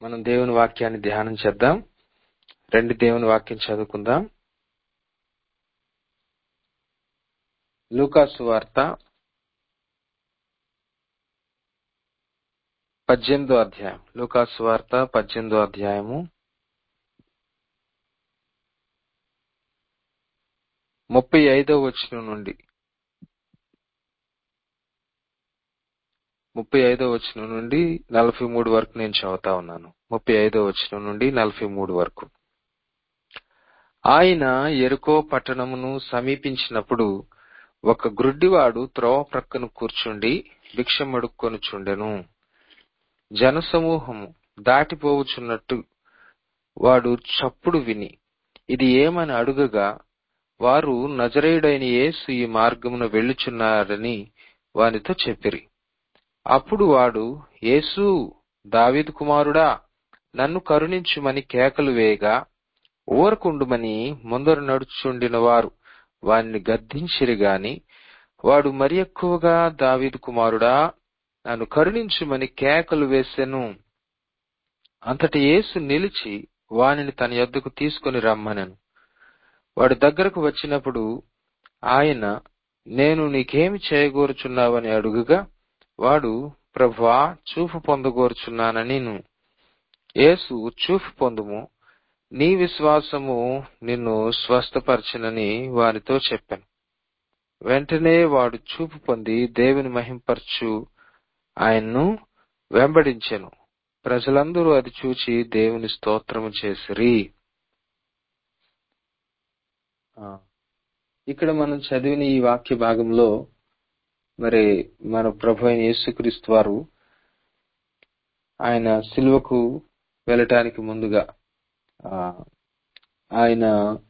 మనం దేవుని వాక్యాన్ని ధ్యానం చేద్దాం రెండు దేవుని వాక్యం చదువుకుందాం లూకాసు వార్త పద్దెనిమిదో అధ్యాయం లూకాసు వార్త పద్దెనిమిదో అధ్యాయము ముప్పై ఐదో వచనం నుండి ముప్పై ఐదో వచనం నుండి నలభై మూడు వరకు నేను చదువుతా ఉన్నాను ముప్పై ఐదో వచనం నుండి నలభై మూడు వరకు ఆయన ఎరుకో పట్టణమును సమీపించినప్పుడు ఒక గ్రుడ్డివాడు త్రోవ ప్రక్కన కూర్చుండి భిక్షమడుక్కొనుచుండెను జనసమూహము దాటిపోవుచున్నట్టు వాడు చప్పుడు విని ఇది ఏమని అడుగగా వారు నజరేయుడైన యేసు ఈ మార్గమున వెళ్ళుచున్నారని వానితో చెప్పిరి అప్పుడు వాడు యేసు దావీదు కుమారుడా నన్ను కరుణించుమని కేకలు వేయగా ఊరకుండుమని ముందర నడుచుండిన వారు వారిని గద్దించిరి గాని వాడు మరి ఎక్కువగా దావీదు కుమారుడా నన్ను కరుణించుమని కేకలు వేసెను అంతటి యేసు నిలిచి వానిని తన యొద్దకు తీసుకుని రమ్మనెను వాడు దగ్గరకు వచ్చినప్పుడు ఆయన నేను నీకేమి చేయగోరుచున్నావని అడుగుగా వాడు ప్రభువా చూపు పొందగోరుచున్నానని యేసు చూపు పొందుము నీ విశ్వాసము నిన్ను స్వస్థపరచునని వారితో చెప్పాను వెంటనే వాడు చూపు పొంది దేవుని మహింపరచు ఆయన్ను వెంబడించెను ప్రజలందరూ అది చూచి దేవుని స్తోత్రము చేసిరి ఇక్కడ మనం చదివిన ఈ వాక్య భాగంలో మరి మన ప్రభు అయిన యేసుక్రీస్తు వారు ఆయన సిలువకు వెళ్ళటానికి ముందుగా ఆయన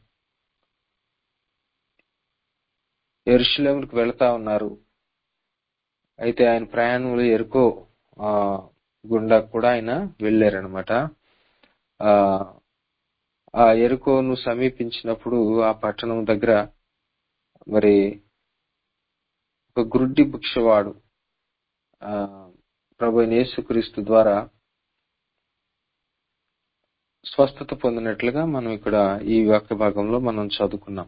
ఎరుషులేములకు వెళతా ఉన్నారు అయితే ఆయన ప్రయాణంలో ఎరుకో గుండా కూడా ఆయన వెళ్ళారనమాట ఆ ఎరుకోను సమీపించినప్పుడు ఆ పట్టణం దగ్గర మరి ఒక గ్రుడ్డి భిక్షవాడు ఆ ప్రభు యేసుక్రీస్తు ద్వారా స్వస్థత పొందినట్లుగా మనం ఇక్కడ ఈ వాక్య భాగంలో మనం చదువుకున్నాం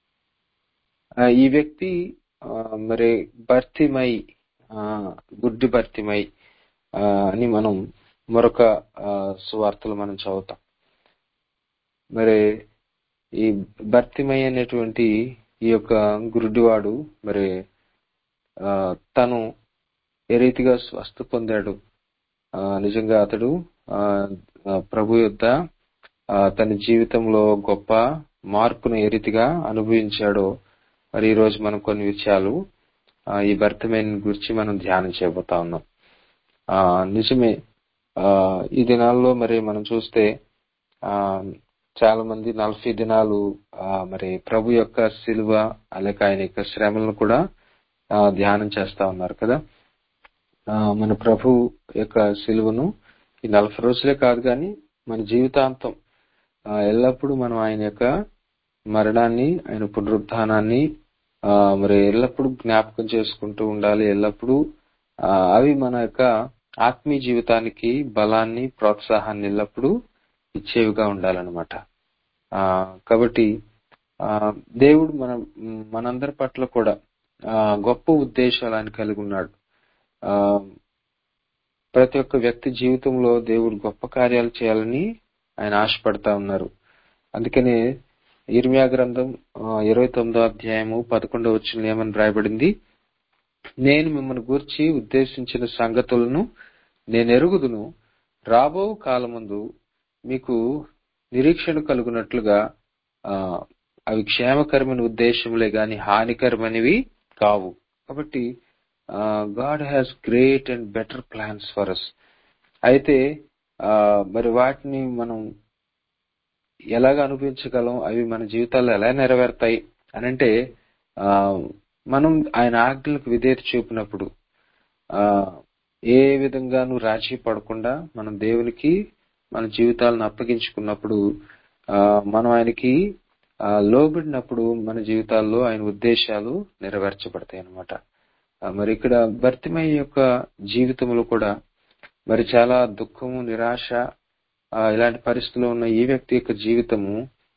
ఈ వ్యక్తి మరి భర్తిమై గుడ్డి భర్తిమై అని మనం మరొక సువార్తలు మనం చదువుతాం మరి ఈ భర్తిమై అనేటువంటి ఈ యొక్క గురుడివాడు మరి తను ఏ రీతిగా స్వస్థ పొందాడు నిజంగా అతడు ప్రభు యొద్ద తన జీవితంలో గొప్ప మార్పును ఏ రీతిగా అనుభవించాడో మరి ఈ రోజు మనం కొన్ని విషయాలు ఈ భర్తమైన గురించి మనం ధ్యానం చేయబోతా ఉన్నాం ఆ నిజమే ఈ దినాల్లో మరి మనం చూస్తే ఆ చాలా మంది నలభై దినాలు మరి ప్రభు యొక్క శిలువ అలాగే ఆయన యొక్క శ్రమలను కూడా ధ్యానం చేస్తా ఉన్నారు కదా మన ప్రభు యొక్క సిలువను ఈ నలభై రోజులే కాదు కానీ మన జీవితాంతం ఎల్లప్పుడూ మనం ఆయన యొక్క మరణాన్ని ఆయన పునరుద్ధానాన్ని మరి ఎల్లప్పుడూ జ్ఞాపకం చేసుకుంటూ ఉండాలి ఎల్లప్పుడూ అవి మన యొక్క ఆత్మీయ జీవితానికి బలాన్ని ప్రోత్సాహాన్ని ఎల్లప్పుడూ ఇచ్చేవిగా ఉండాలన్నమాట కాబట్టి దేవుడు మన మనందరి పట్ల కూడా గొప్ప ఉద్దేశాలు ఆయన కలిగి ఉన్నాడు ప్రతి ఒక్క వ్యక్తి జీవితంలో దేవుడు గొప్ప కార్యాలు చేయాలని ఆయన ఆశపడతా ఉన్నారు అందుకనే ఇర్మియా గ్రంథం ఇరవై తొమ్మిదో అధ్యాయము పదకొండవ వచ్చిన ఏమని రాయబడింది నేను మిమ్మల్ని గూర్చి ఉద్దేశించిన సంగతులను నేను ఎరుగుదును రాబో కాలమందు మీకు నిరీక్షణ కలుగునట్లుగా అవి క్షేమకరమైన ఉద్దేశములే గాని హానికరమైనవి కావు కాబట్టి God has great and better plans for us అయితే మరి వాటిని మనం ఎలాగ అనుభవించగలం అవి మన జీవితాల్లో ఎలా నెరవేరుతాయి అనంటే మనం ఆయన ఆజ్ఞలకు విధేయత చూపినప్పుడు ఏ విధంగానూ రాజీ పడకుండా మనం దేవునికి మన జీవితాలను అప్పగించుకున్నప్పుడు మనం ఆయనకి లోబడినప్పుడు మన జీవితాల్లో ఆయన ఉద్దేశాలు నెరవేర్చబడతాయి అన్నమాట మరి ఇక్కడ భర్తిమయ్య యొక్క జీవితంలో కూడా మరి చాలా దుఃఖము నిరాశ ఆ, ఇలాంటి పరిస్థితిలో ఉన్న ఈ వ్యక్తి యొక్క జీవితము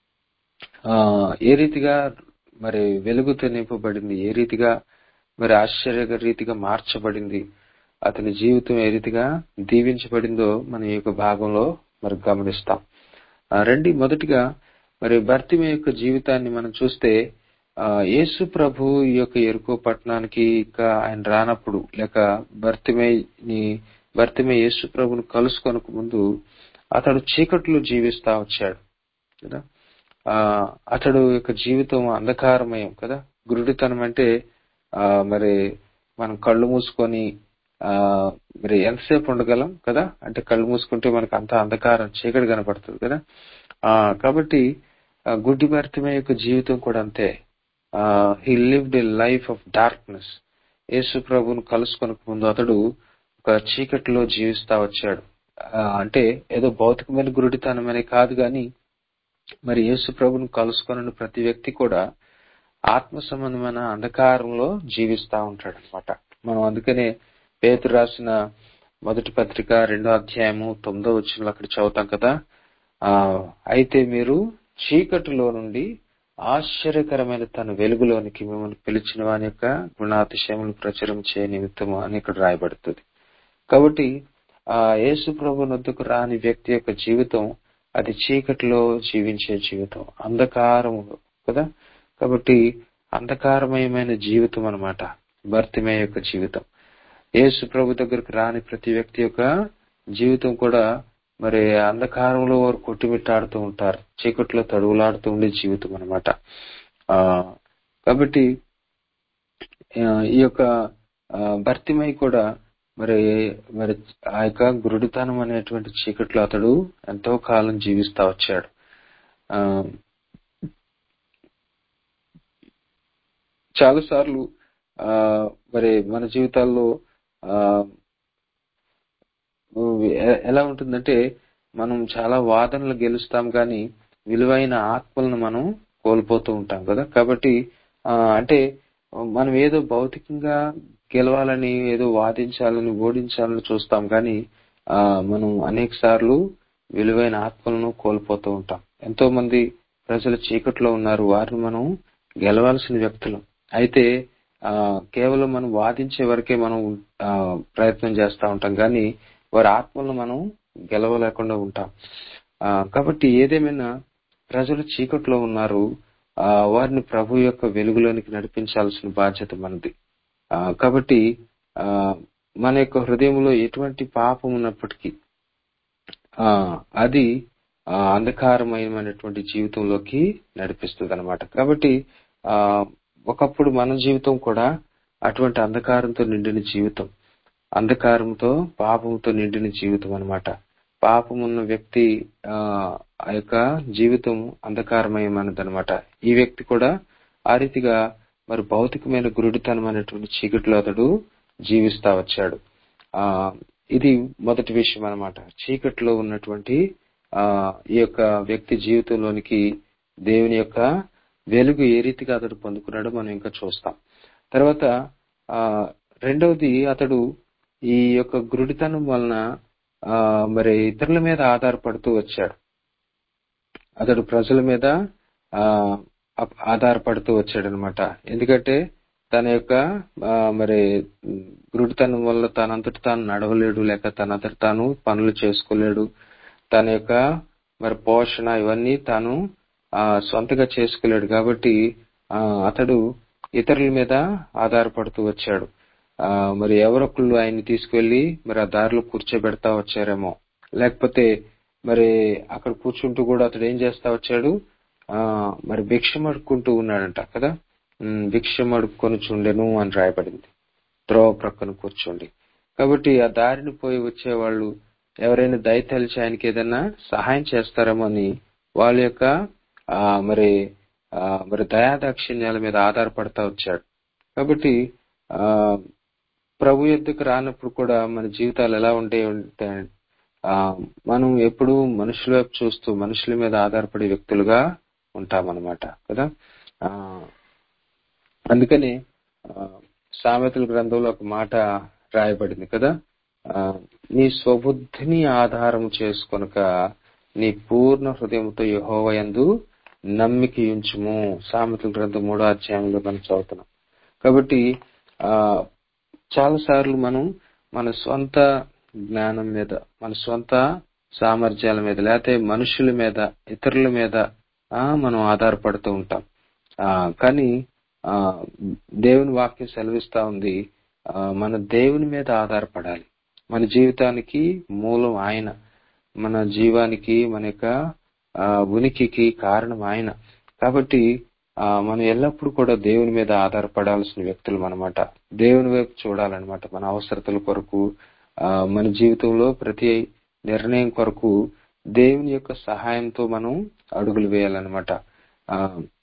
ఆ ఏ రీతిగా మరి వెలుగుతో నింపబడింది ఏ రీతిగా మరి ఆశ్చర్య రీతిగా మార్చబడింది అతని జీవితం ఏ రీతిగా దీవించబడిందో మనం ఈ యొక్క భాగంలో మరి గమనిస్తాం ఆ, రండి మొదటిగా మరి భర్తిమ యొక్క జీవితాన్ని మనం చూస్తే ఆ, యేసు ప్రభు ఈ యొక్క ఎరుకో పట్టణానికి ఇంకా ఆయన రానప్పుడు లేక భర్తిమేని భర్తిమే యేసు ప్రభుని కలుసుకొనక ముందు అతడు చీకట్లో జీవిస్తా వచ్చాడు కదా ఆ అతడు యొక్క జీవితం అంధకారమయం కదా గురుడితనం అంటే ఆ మరి మనం కళ్ళు మూసుకొని ఆ మరి ఎంతసేపు ఉండగలం కదా అంటే కళ్ళు మూసుకుంటే మనకు అంత అంధకారం చీకటి కనపడుతుంది కదా ఆ కాబట్టి ఆ గుడ్డి భర్తమే యొక్క జీవితం కూడా అంతే he lived a life of darkness యేసు ప్రభువును కలుసుకొనక ముందు అతడు ఒక చీకటిలో జీవిస్తా వచ్చాడు ఆ, అంటే ఏదో భౌతికమైన గురుడితనమనే కాదు గాని మరి యేసు ప్రభుని కలుసుకొనని ప్రతి వ్యక్తి కూడా ఆత్మ సంబంధమైన అంధకారంలో జీవిస్తా ఉంటాడు అనమాట మనం అందుకనే పేతురు రాసిన మొదటి పత్రిక రెండో అధ్యాయము తొమ్మిదో వచ్చిన అక్కడ చదువుతాం కదా ఆ అయితే మీరు చీకటిలో నుండి ఆశ్చర్యకరమైన తన వెలుగులోనికి మిమ్మల్ని పిలిచిన వాని యొక్క గుణాతిశయములు ప్రచురం చేయ నిమిత్తము అని ఇక్కడ రాయబడుతుంది కాబట్టి ఆ యేసు ప్రభు నొద్దుకు రాని వ్యక్తి యొక్క జీవితం అది చీకటిలో జీవించే జీవితం అంధకారము కదా కాబట్టి అంధకారమయమైన జీవితం అన్నమాట భర్తిమే యొక్క జీవితం యేసు ప్రభు దగ్గరకు రాని ప్రతి వ్యక్తి యొక్క జీవితం కూడా మరి అంధకారంలో వారు కొట్టుమిట్టాడుతూ ఉంటారు చీకట్లో తడువులాడుతూ ఉండే జీవితం అన్నమాట ఆ కాబట్టి ఆ, ఈ యొక్క ఆ, భర్తిమై కూడా మరి మరి ఆ యొక్క గురుడితనం అనేటువంటి చీకట్లో అతడు ఎంతో కాలం జీవిస్తా వచ్చాడు ఆ చాలా సార్లు ఆ మరి మన జీవితాల్లో ఆ ఎ- ఎలా ఉంటుందంటే మనం చాలా వాదనలు గెలుస్తాం కానీ విలువైన ఆత్మలను మనం కోల్పోతూ ఉంటాం కదా కాబట్టి ఆ అంటే మనం ఏదో భౌతికంగా గెలవాలని ఏదో వాదించాలని ఓడించాలని చూస్తాం కానీ ఆ మనం అనేక సార్లు విలువైన ఆత్మలను కోల్పోతూ ఉంటాం ఎంతో మంది ప్రజలు చీకట్లో ఉన్నారు వారిని మనం గెలవాల్సిన వ్యక్తులు అయితే ఆ కేవలం మనం వాదించే వరకే మనం ఆ, ప్రయత్నం చేస్తా ఉంటాం కానీ వారి ఆత్మలను మనం గెలవలేకుండా ఉంటాం ఆ, కాబట్టి ఏదేమైనా ప్రజలు చీకట్లో ఉన్నారు ఆ, వారిని ప్రభు యొక్క వెలుగులోనికి నడిపించాల్సిన బాధ్యత మనది ఆ, కాబట్టి ఆ, మన యొక్క హృదయంలో ఎటువంటి పాపం ఉన్నప్పటికీ ఆ అది ఆ అంధకారమయమైనటువంటి జీవితంలోకి నడిపిస్తుంది అనమాట కాబట్టి ఆ ఒకప్పుడు మన జీవితం కూడా అటువంటి అంధకారంతో నిండిన జీవితం అంధకారంతో పాపంతో నిండిన జీవితం అన్నమాట పాపం ఉన్న వ్యక్తి ఆ ఆ యొక్క జీవితం అంధకారమయమైనది అనమాట ఈ వ్యక్తి కూడా ఆ రీతిగా మరి భౌతికమైన గురుడితనమైనటువంటి చీకటిలో అతడు జీవిస్తా వచ్చాడు ఆ ఇది మొదటి విషయం అన్నమాట చీకటిలో ఉన్నటువంటి ఆ ఈ యొక్క వ్యక్తి జీవితంలోనికి దేవుని యొక్క వెలుగు ఏ రీతిగా అతడు పొందుకున్నాడో మనం ఇంకా చూస్తాం తర్వాత ఆ రెండవది అతడు ఈ యొక్క గురుడితనం వలన ఆ మరి ఇతరుల మీద ఆధారపడుతూ వచ్చాడు అతడు ప్రజల మీద ఆ అప్- ఆధారపడుతూ వచ్చాడు అనమాట ఎందుకంటే తన యొక్క ఆ, మరి ఉమ్, గురుడితనం వల్ల తనంతట తాను నడవలేడు లేక తనంతట తాను పనులు చేసుకోలేడు తన యొక్క మరి పోషణ ఇవన్నీ తాను ఆ సొంతగా చేసుకోలేడు కాబట్టి ఆ అతడు ఇతరుల మీద ఆధారపడుతూ వచ్చాడు ఆ మరి ఎవరొకళ్ళు ఆయన్ని తీసుకువెళ్లి మరి ఆ దారిలో కూర్చోబెడతా వచ్చారేమో లేకపోతే మరి అక్కడ కూర్చుంటూ కూడా అతడు ఏం చేస్తా వచ్చాడు ఆ మరి భిక్షం అడుక్కుంటూ ఉన్నాడంట కదా ఉమ్, భిక్షం అడుక్కొని చుండెను అని రాయబడింది త్రోవ ప్రక్కన కూర్చోండి కాబట్టి ఆ దారిని పోయి వచ్చేవాళ్ళు ఎవరైనా దయతలిచి ఆయనకి ఏదైనా సహాయం చేస్తారేమో అని వాళ్ళ యొక్క ఆ మరి ఆ మరి దయాదాక్షిణ్యాల మీద ఆధారపడతా వచ్చాడు కాబట్టి ఆ ప్రభు ఎద్దుకు రానప్పుడు కూడా మన జీవితాలు ఎలా ఉంటే ఉంటాయి ఆ మనం ఎప్పుడు మనుషుల వైపు చూస్తూ మనుషుల మీద ఆధారపడే వ్యక్తులుగా ఉంటామన్నమాట కదా ఆ అందుకని ఆ, సామెతల గ్రంథంలో ఒక మాట రాయబడింది కదా ఆ, నీ స్వబుద్ధిని ఆధారం చేసుకొనక నీ పూర్ణ హృదయంతో యహోవయందు నమ్మిక ఉంచుము సామెతల గ్రంథం మూడో అధ్యాయంలో మనం చదువుతున్నాం కాబట్టి ఆ చాలా సార్లు మనం మన స్వంత జ్ఞానం మీద మన స్వంత సామర్థ్యాల మీద లేకపోతే మనుషుల మీద ఇతరుల మీద ఆ మనం ఆధారపడుతూ ఉంటాం ఆ కానీ ఆ దేవుని వాక్యం సెలవిస్తా ఉంది ఆ మన దేవుని మీద ఆధారపడాలి మన జీవితానికి మూలం ఆయన మన జీవానికి మన యొక్క ఆ, ఉనికికి కారణం ఆయన కాబట్టి ఆ, మనం ఎల్లప్పుడూ కూడా దేవుని మీద ఆధారపడాల్సిన వ్యక్తులు అనమాట దేవుని వైపు చూడాలన్నమాట మన అవసరతల కొరకు ఆ, మన జీవితంలో ప్రతి నిర్ణయం కొరకు దేవుని యొక్క సహాయంతో మనం అడుగులు వేయాలన్నమాట ఆ,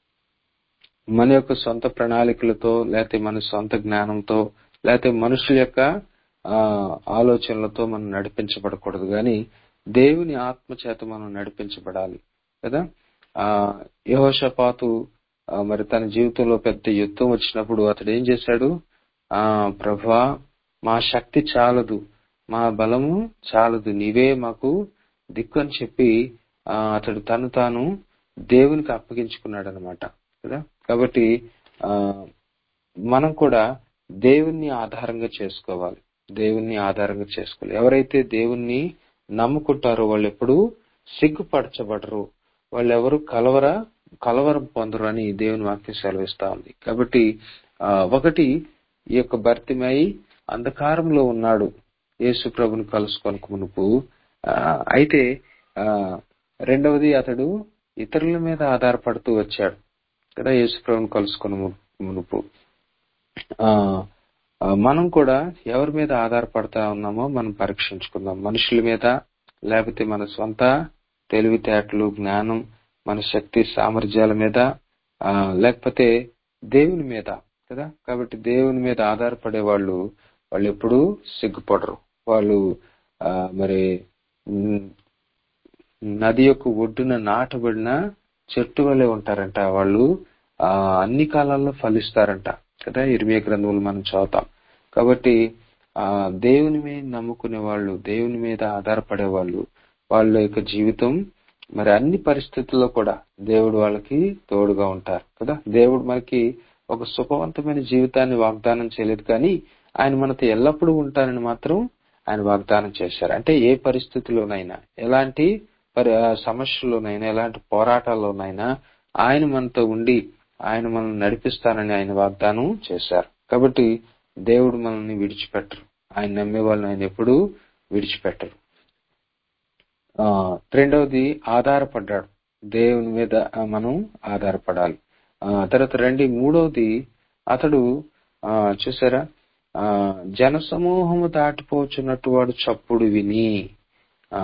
మన యొక్క సొంత ప్రణాళికలతో లేకపోతే మన సొంత జ్ఞానంతో లేకపోతే మనుషుల యొక్క ఆ, ఆలోచనలతో మనం నడిపించబడకూడదు కానీ దేవుని ఆత్మ చేత మనం నడిపించబడాలి కదా ఆ యహోషపాతు ఆ, మరి తన జీవితంలో పెద్ద యుద్ధం వచ్చినప్పుడు అతడు ఏం చేశాడు ఆ ప్రభా మా శక్తి చాలదు మా బలము చాలదు నీవే మాకు దిక్కు అని చెప్పి ఆ, అతడు తను తాను దేవునికి అప్పగించుకున్నాడు అనమాట కదా కాబట్టి ఆ మనం కూడా దేవుణ్ణి ఆధారంగా చేసుకోవాలి దేవుణ్ణి ఆధారంగా చేసుకోవాలి ఎవరైతే దేవుణ్ణి నమ్ముకుంటారో వాళ్ళు ఎప్పుడు సిగ్గుపరచబడరు వాళ్ళు ఎవరు కలవర కలవరం పొందరు అని దేవుని వాక్యం సెలవిస్తా ఉంది కాబట్టి ఆ, ఒకటి ఈ యొక్క భర్తిమై అంధకారంలో ఉన్నాడు యేసు ప్రభుని కలుసుకొనక మునుపు ఆ, అయితే ఆ, రెండవది అతడు ఇతరుల మీద ఆధారపడుతూ వచ్చాడు కదా యేసు ప్రభుని కలుసుకొని మునుపు ఆ ఆ, మనం కూడా ఎవరి మీద ఆధారపడతా ఉన్నామో మనం పరీక్షించుకుందాం మనుషుల మీద లేకపోతే మన సొంత తెలివితేటలు జ్ఞానం మన శక్తి సామర్థ్యాల మీద ఆ, లేకపోతే దేవుని మీద కదా కాబట్టి దేవుని మీద ఆధారపడే వాళ్ళు వాళ్ళు ఎప్పుడూ సిగ్గుపడరు వాళ్ళు ఆ, మరి ఉమ్, నది యొక్క ఒడ్డున నాటబడిన చెట్టు వలె ఉంటారంట వాళ్ళు ఆ అన్ని కాలాల్లో ఫలిస్తారంట కదా ఇరిమియ గ్రంథములు మనం చదువుతాం కాబట్టి ఆ దేవుని మీద నమ్ముకునే వాళ్ళు దేవుని మీద ఆధారపడే వాళ్ళు వాళ్ళ యొక్క జీవితం మరి అన్ని పరిస్థితుల్లో కూడా దేవుడు వాళ్ళకి తోడుగా ఉంటారు కదా దేవుడు మనకి ఒక సుఖవంతమైన జీవితాన్ని వాగ్దానం చేయలేదు కానీ ఆయన మనతో ఎల్లప్పుడూ ఉంటారని మాత్రం ఆయన వాగ్దానం చేశారు అంటే ఏ పరిస్థితిలోనైనా ఎలాంటి పరి ఆ సమస్యల్లోనైనా ఎలాంటి పోరాటాల్లోనైనా ఆయన మనతో ఉండి ఆయన మనల్ని నడిపిస్తానని ఆయన వాగ్దానం చేశారు కాబట్టి దేవుడు మనల్ని విడిచిపెట్టరు ఆయన నమ్మే వాళ్ళని ఆయన ఎప్పుడూ విడిచిపెట్టరు ఆ రెండవది ఆధారపడ్డాడు దేవుని మీద ఆ, మనం ఆధారపడాలి ఆ తర్వాత రండి మూడవది అతడు ఆ చూసారా ఆ జనసమూహము దాటిపోచున్నట్టు వాడు చప్పుడు విని ఆ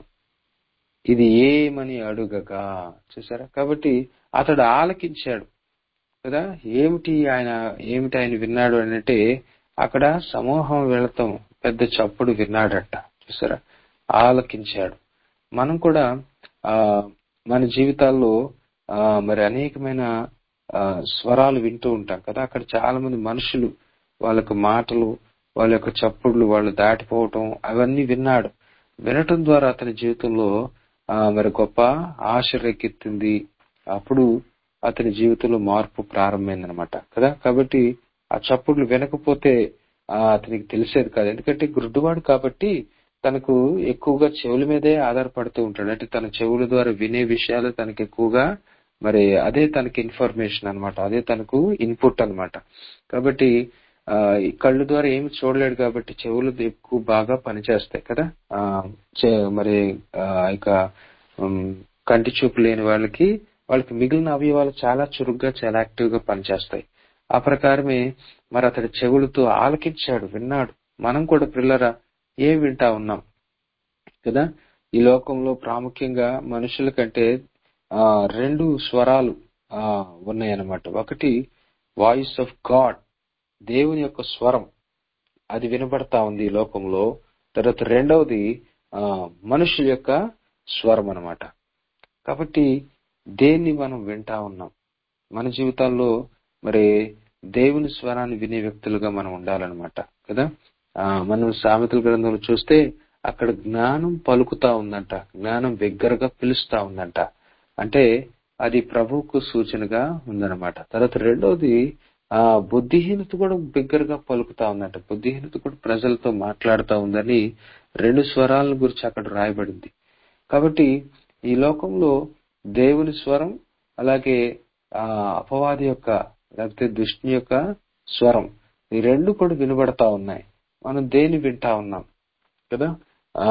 ఇది ఏమని అడుగగా చూసారా కాబట్టి అతడు ఆలకించాడు కదా ఏమిటి ఆయన ఏమిటి ఆయన విన్నాడు అని అంటే అక్కడ సమూహం వెళతాం పెద్ద చప్పుడు విన్నాడట చూసారా ఆలకించాడు మనం కూడా ఆ మన జీవితాల్లో ఆ మరి అనేకమైన ఆ స్వరాలు వింటూ ఉంటాం కదా అక్కడ చాలా మంది మనుషులు వాళ్ళ యొక్క మాటలు వాళ్ళ యొక్క చప్పుళ్ళు వాళ్ళు దాటిపోవటం అవన్నీ విన్నాడు వినటం ద్వారా అతని జీవితంలో ఆ మరి గొప్ప ఆశ రేకెత్తింది అప్పుడు అతని జీవితంలో మార్పు ప్రారంభమైందనమాట కదా కాబట్టి ఆ చప్పుళ్ళు వినకపోతే ఆ అతనికి తెలిసేది కాదు ఎందుకంటే గుడ్డువాడు కాబట్టి తనకు ఎక్కువగా చెవుల మీదే ఆధారపడుతూ ఉంటాడు అంటే తన చెవుల ద్వారా వినే విషయాలు తనకి ఎక్కువగా మరి అదే తనకి ఇన్ఫర్మేషన్ అన్నమాట అదే తనకు ఇన్పుట్ అన్నమాట కాబట్టి ఆ ఈ కళ్ళు ద్వారా ఏమి చూడలేడు కాబట్టి చెవులు ఎక్కువ బాగా పనిచేస్తాయి కదా ఆ చే- మరి ఆ ఇక ఉమ్, కంటి చూపు లేని వాళ్ళకి వాళ్ళకి మిగిలిన అవయవాలు చాలా చురుగ్గా చాలా యాక్టివ్ గా పనిచేస్తాయి ఆ ప్రకారమే మరి అతడి చెవులతో ఆలకించాడు విన్నాడు మనం కూడా పిల్లరా ఏం వింటా ఉన్నాం కదా ఈ లోకంలో ప్రాముఖ్యంగా మనుషుల కంటే ఆ రెండు స్వరాలు ఆ ఉన్నాయన్నమాట ఒకటి వాయిస్ ఆఫ్ గాడ్ దేవుని యొక్క స్వరం అది వినబడతా ఉంది ఈ లోకంలో తర్వాత రెండవది ఆ మనుషుల యొక్క స్వరం అన్నమాట కాబట్టి దేన్ని మనం వింటా ఉన్నాం మన జీవితాల్లో మరి దేవుని స్వరాన్ని వినే వ్యక్తులుగా మనం ఉండాలన్నమాట కదా ఆ మనం సామెతల గ్రంథంలో చూస్తే అక్కడ జ్ఞానం పలుకుతా ఉందంట జ్ఞానం బిగ్గరగా పిలుస్తా ఉందంట అంటే అది ప్రభువుకు సూచనగా ఉందన్నమాట తర్వాత రెండోది ఆ బుద్ధిహీనత కూడా బిగ్గరగా పలుకుతా ఉందంట బుద్ధిహీనత కూడా ప్రజలతో మాట్లాడుతా ఉందని రెండు స్వరాల గురించి అక్కడ రాయబడింది కాబట్టి ఈ లోకంలో దేవుని స్వరం అలాగే ఆ అపవాది యొక్క లేకపోతే దుష్టుని యొక్క స్వరం ఈ రెండు కూడా వినబడతా ఉన్నాయి మనం దేని వింటా ఉన్నాం కదా ఆ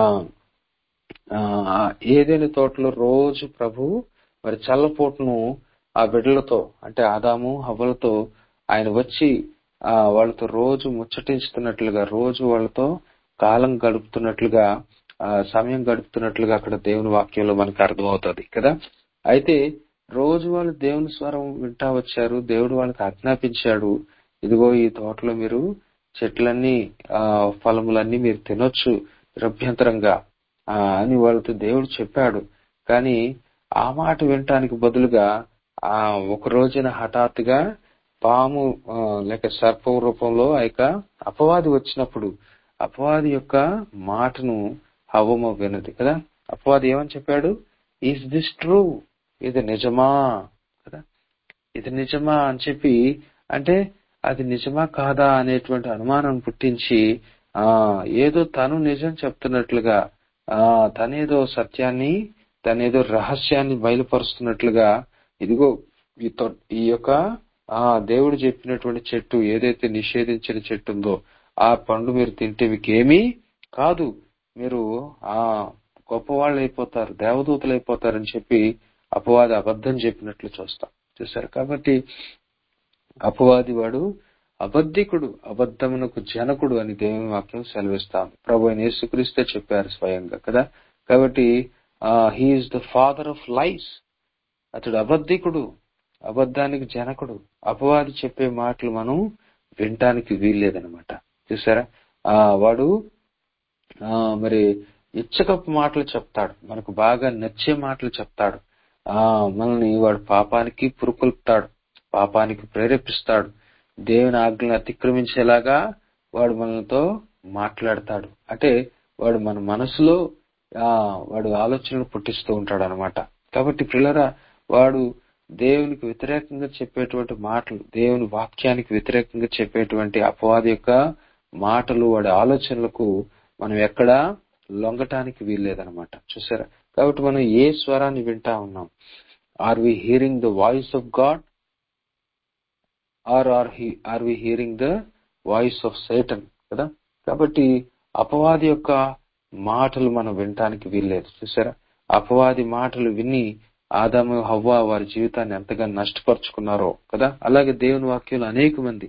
ఆ ఏదైనా తోటలో రోజు ప్రభు మరి చల్లపోటును ఆ బిడ్డలతో అంటే ఆదాము హవ్వలతో ఆయన వచ్చి ఆ వాళ్ళతో రోజు ముచ్చటించుతున్నట్లుగా రోజు వాళ్ళతో కాలం గడుపుతున్నట్లుగా ఆ సమయం గడుపుతున్నట్లుగా అక్కడ దేవుని వాక్యంలో మనకు అర్థమవుతుంది కదా అయితే రోజు వాళ్ళు దేవుని స్వరం వింటా వచ్చారు దేవుడు వాళ్ళకి ఆజ్ఞాపించాడు ఇదిగో ఈ తోటలో మీరు చెట్లన్నీ ఆ ఫలములన్నీ మీరు తినొచ్చు నిరభ్యంతరంగా ఆ అని వాళ్ళతో దేవుడు చెప్పాడు కానీ ఆ మాట వినటానికి బదులుగా ఆ ఒక రోజున హఠాత్తుగా పాము ఆ, లేక సర్పం రూపంలో ఆ యొక్క అపవాది వచ్చినప్పుడు అపవాది యొక్క మాటను హవమ వినది కదా అపవాది ఏమని చెప్పాడు ఈస్ దిస్ ట్రూ ఇది నిజమా కదా ఇది నిజమా అని చెప్పి అంటే అది నిజమా కాదా అనేటువంటి అనుమానం పుట్టించి ఆ ఏదో తను నిజం చెప్తున్నట్లుగా ఆ తనేదో సత్యాన్ని తనేదో రహస్యాన్ని బయలుపరుస్తున్నట్లుగా ఇదిగో ఈ తొ- ఈ యొక్క ఆ దేవుడు చెప్పినటువంటి చెట్టు ఏదైతే నిషేధించిన చెట్టు ఉందో ఆ పండు మీరు తింటే మీకు ఏమీ కాదు మీరు ఆ గొప్పవాళ్ళు అయిపోతారు దేవదూతలు అయిపోతారని చెప్పి అపవాది అబద్ధం చెప్పినట్లు చూస్తాం చూసారు కాబట్టి అపవాది వాడు అబద్ధికుడు అబద్ధమునకు జనకుడు అని దేవుని వాక్యం సెలవిస్తాం ప్రభు అయిన యేసుక్రీస్తే చెప్పారు స్వయంగా కదా కాబట్టి he is the father of life అతడు అబద్ధికుడు అబద్ధానికి జనకుడు అపవాది చెప్పే మాటలు మనం వినటానికి వీల్లేదనమాట చూసారా ఆ వాడు ఆ మరి ఇచ్చకపు మాటలు చెప్తాడు మనకు బాగా నచ్చే మాటలు చెప్తాడు ఆ మనల్ని వాడు పాపానికి పురుకొల్పుతాడు పాపానికి ప్రేరేపిస్తాడు దేవుని ఆజ్ఞలు అతిక్రమించేలాగా వాడు మనతో మాట్లాడతాడు అంటే వాడు మన మనసులో ఆ వాడు ఆలోచనలు పుట్టిస్తూ ఉంటాడు అనమాట కాబట్టి పిల్లరా వాడు దేవునికి వ్యతిరేకంగా చెప్పేటువంటి మాటలు దేవుని వాక్యానికి వ్యతిరేకంగా చెప్పేటువంటి అపవాది యొక్క మాటలు వాడి ఆలోచనలకు మనం ఎక్కడా లొంగటానికి వీల్లేదనమాట చూసారా కాబట్టి మనం ఏ స్వరాన్ని వింటా ఉన్నాం are we hearing the voice of God are are are we hearing the voice of Satan కదా కాబట్టి అపవాది యొక్క మాటలు మనం వినటానికి వీల్లేదు చూసారా అపవాది మాటలు విని ఆదాము హవ్వ వారి జీవితాన్ని ఎంతగా నష్టపరుచుకున్నారో కదా అలాగే దేవుని వాక్యంలో అనేక మంది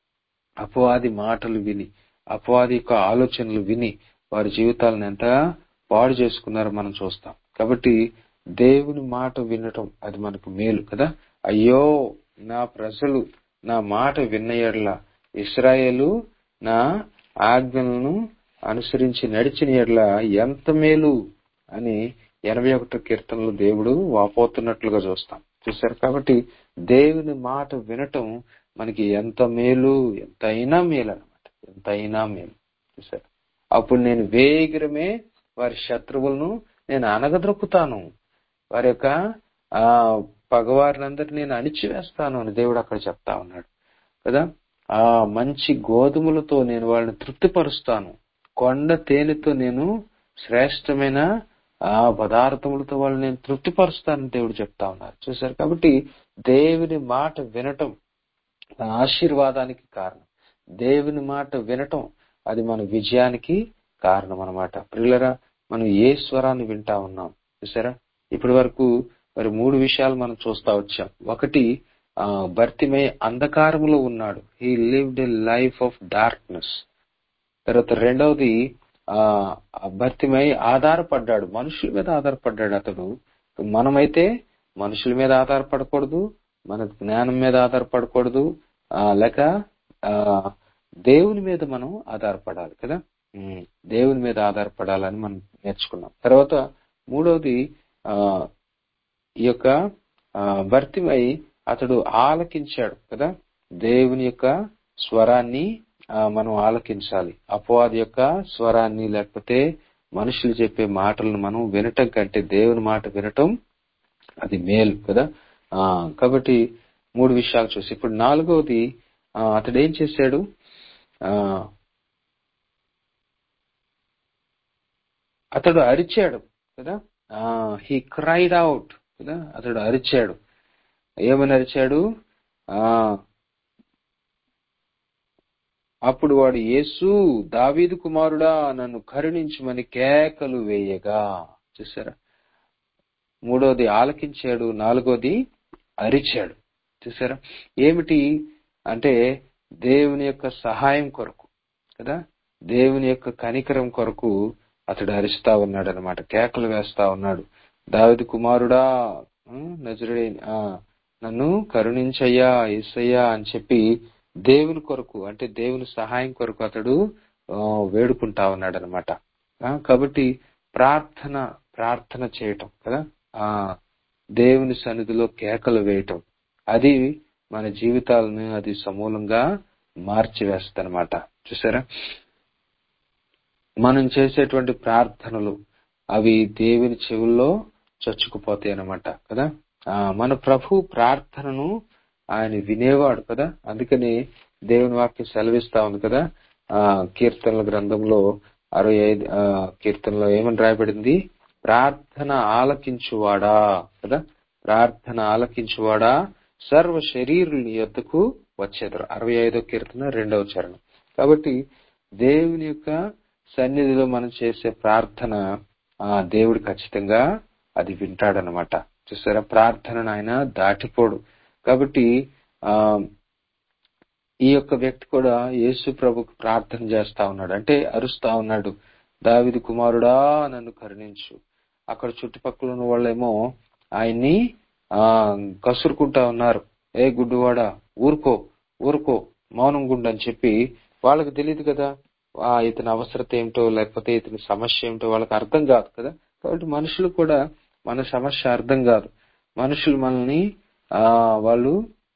అపవాది మాటలు విని అపవాది యొక్క ఆలోచనలు విని వారి జీవితాలను ఎంతగా పాడు చేసుకున్నారో మనం చూస్తాం కాబట్టి దేవుని మాట వినటం అది మనకు మేలు కదా అయ్యో నా ప్రజలు నా మాట విన్న ఎడల ఇస్రాయేలు నా ఆజ్ఞలను అనుసరించి నడిచిన ఎడల ఎంత మేలు అని ఎనభై ఒకటో కీర్తనలో దేవుడు వాపోతున్నట్లుగా చూస్తాం చూసారు కాబట్టి దేవుని మాట వినటం మనకి ఎంత మేలు ఎంతైనా మేలు అనమాట ఎంతైనా మేలు చూసారు అప్పుడు నేను వేగిరమే వారి శత్రువులను నేను అనగదొక్కుతాను వారి యొక్క ఆ పగవారినందరినీ నేను అణిచివేస్తాను అని దేవుడు అక్కడ చెప్తా ఉన్నాడు కదా ఆ మంచి గోధుమలతో నేను వాళ్ళని తృప్తిపరుస్తాను కొండ తేనెతో నేను శ్రేష్టమైన ఆ పదార్థములతో వాళ్ళని నేను తృప్తిపరుస్తానని దేవుడు చెప్తా ఉన్నారు చూసారు కాబట్టి దేవుని మాట వినటం ఆశీర్వాదానికి కారణం దేవుని మాట వినటం అది మన విజయానికి కారణం అనమాట ప్రియులరా మనం ఏ స్వరాన్ని వింటా ఉన్నాం చూసారా ఇప్పటి వరకు మరి మూడు విషయాలు మనం చూస్తా వచ్చాం ఒకటి ఆ భర్తిమై అంధకారములో ఉన్నాడు he lived a life of darkness తర్వాత రెండవది ఆ భర్తిమై ఆధారపడ్డాడు మనుషుల మీద ఆధారపడ్డాడు అతడు మనమైతే మనుషుల మీద ఆధారపడకూడదు మన జ్ఞానం మీద ఆధారపడకూడదు ఆ లేక ఆ దేవుని మీద మనం ఆధారపడాలి కదా ఉమ్, దేవుని మీద ఆధారపడాలని మనం నేర్చుకున్నాం తర్వాత మూడవది ఆ ఈ యొక్క ఆ, భర్తిమై అతడు ఆలకించాడు కదా దేవుని యొక్క స్వరాన్ని ఆ, మనం ఆలకించాలి అపవాది యొక్క స్వరాన్ని లేకపోతే మనుషులు చెప్పే మాటలను మనం వినటం కంటే దేవుని మాట వినటం అది మేలు కదా ఆ కాబట్టి మూడు విషయాలు చూసి ఇప్పుడు నాలుగవది ఆ, అతడు ఏం చేశాడు ఆ అతడు అరిచాడు కదా హీ క్రైడ్ అవుట్ కదా అతడు అరిచాడు ఏమని అరిచాడు ఆ అప్పుడు వాడు యేసు దావీదు కుమారుడా నన్ను కరుణించమని కేకలు వేయగా చూసారా మూడోది ఆలకించాడు నాలుగోది అరిచాడు చూసారా ఏమిటి అంటే దేవుని యొక్క సహాయం కొరకు కదా దేవుని యొక్క కనికరం కొరకు అతడు అరుస్తా ఉన్నాడు అనమాట కేకలు వేస్తా ఉన్నాడు దావిది కుమారుడా నజరుడే నన్ను కరుణించయ్యా ఏసయ్యా అని చెప్పి దేవుని కొరకు అంటే దేవుని సహాయం కొరకు అతడు ఆ, వేడుకుంటా ఉన్నాడు అనమాట కాబట్టి ప్రార్థన ప్రార్థన చేయటం కదా ఆ దేవుని సన్నిధిలో కేకలు వేయటం అది మన జీవితాలను అది సమూలంగా మార్చివేస్తనమాట చూసారా మనం చేసేటువంటి ప్రార్థనలు అవి దేవుని చెవుల్లో చొచ్చుకుపోతాయి అన్నమాట కదా ఆ మన ప్రభు ప్రార్థనను ఆయన వినేవాడు కదా అందుకని దేవుని వాక్యం సెలవిస్తా ఉంది కదా ఆ కీర్తనల గ్రంథంలో అరవై ఐదు ఆ, కీర్తనలో ఏమని రాయబడింది ప్రార్థన ఆలకించువాడా కదా ప్రార్థన ఆలకించువాడా సర్వ శరీరుని యొద్దకు వచ్చేదరు అరవై ఐదో కీర్తన రెండవ చరణం కాబట్టి దేవుని యొక్క సన్నిధిలో మనం చేసే ప్రార్థన ఆ దేవుడు ఖచ్చితంగా అది వింటాడనమాట చూసారా ప్రార్థనను ఆయన దాటిపోడు కాబట్టి ఆ ఈ యొక్క వ్యక్తి కూడా యేసు ప్రభుకు ప్రార్థన చేస్తా ఉన్నాడు అంటే అరుస్తా ఉన్నాడు దావిది కుమారుడా నన్ను కరుణించు అక్కడ చుట్టుపక్కల ఉన్న వాళ్ళేమో ఆయన్ని ఆ కసురుకుంటా ఉన్నారు ఏ గుడ్డువాడా ఊరుకో ఊరుకో మౌనం గుండు అని చెప్పి వాళ్ళకి తెలియదు కదా ఆ ఇతని అవసరత ఏమిటో లేకపోతే ఇతని సమస్య ఏమిటో వాళ్ళకి అర్థం కాదు కదా కాబట్టి మనుషులు కూడా మన సమస్య అర్థం కాదు మనుషులు మనల్ని ఆ వాళ్ళు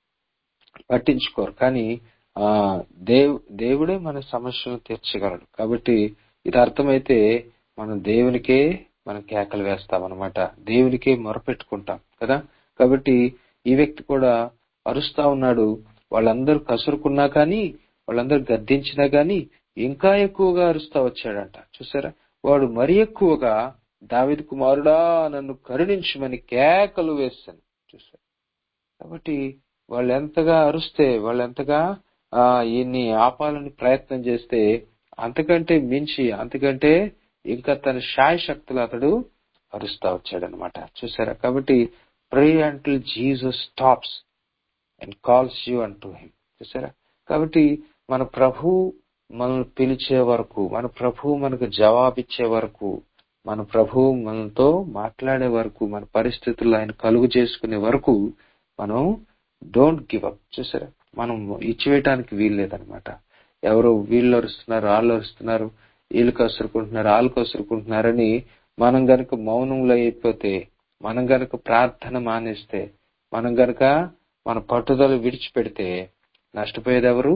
పట్టించుకోరు కానీ ఆ దేవ్ దేవుడే మన సమస్యలను తీర్చగలడు కాబట్టి ఇది అర్థమైతే మనం దేవునికే మనం కేకలు వేస్తాం అనమాట దేవునికే మొరపెట్టుకుంటాం కదా కాబట్టి ఈ వ్యక్తి కూడా అరుస్తా ఉన్నాడు వాళ్ళందరూ కసురుకున్నా కానీ వాళ్ళందరూ గద్దించినా గాని ఇంకా ఎక్కువగా అరుస్తా వచ్చాడంట చూసారా వాడు మరి ఎక్కువగా దావిది కుమారుడా నన్ను కరుణించమని కేకలు వేస్తాను చూసారు కాబట్టి వాళ్ళు ఎంతగా అరుస్తే వాళ్ళు ఎంతగా ఆ ఈయన్ని ఆపాలని ప్రయత్నం చేస్తే అంతకంటే మించి అంతకంటే ఇంకా తన శాయ శక్తులు అతడు అరుస్తా వచ్చాడనమాట చూసారా కాబట్టి pray until Jesus stops and calls you and to him చూసారా కాబట్టి మన ప్రభు మనల్ని పిలిచే వరకు మన ప్రభు మనకు జవాబిచ్చే వరకు మన ప్రభు మనతో మాట్లాడే వరకు మన పరిస్థితుల్లో ఆయన కలుగు చేసుకునే వరకు మనం డోంట్ గివ్ అప్ చూసారా మనం ఇచ్చివేయటానికి వీలు లేదనమాట ఎవరు వీళ్ళు అరుస్తున్నారు వాళ్ళు అరుస్తున్నారు వీళ్ళు కసురుకుంటున్నారు వాళ్ళు కసురుకుంటున్నారని మనం గనక మౌనంలో అయిపోతే మనం గనక ప్రార్థన మానేస్తే మనం గనక మన పట్టుదల విడిచిపెడితే నష్టపోయేది ఎవరు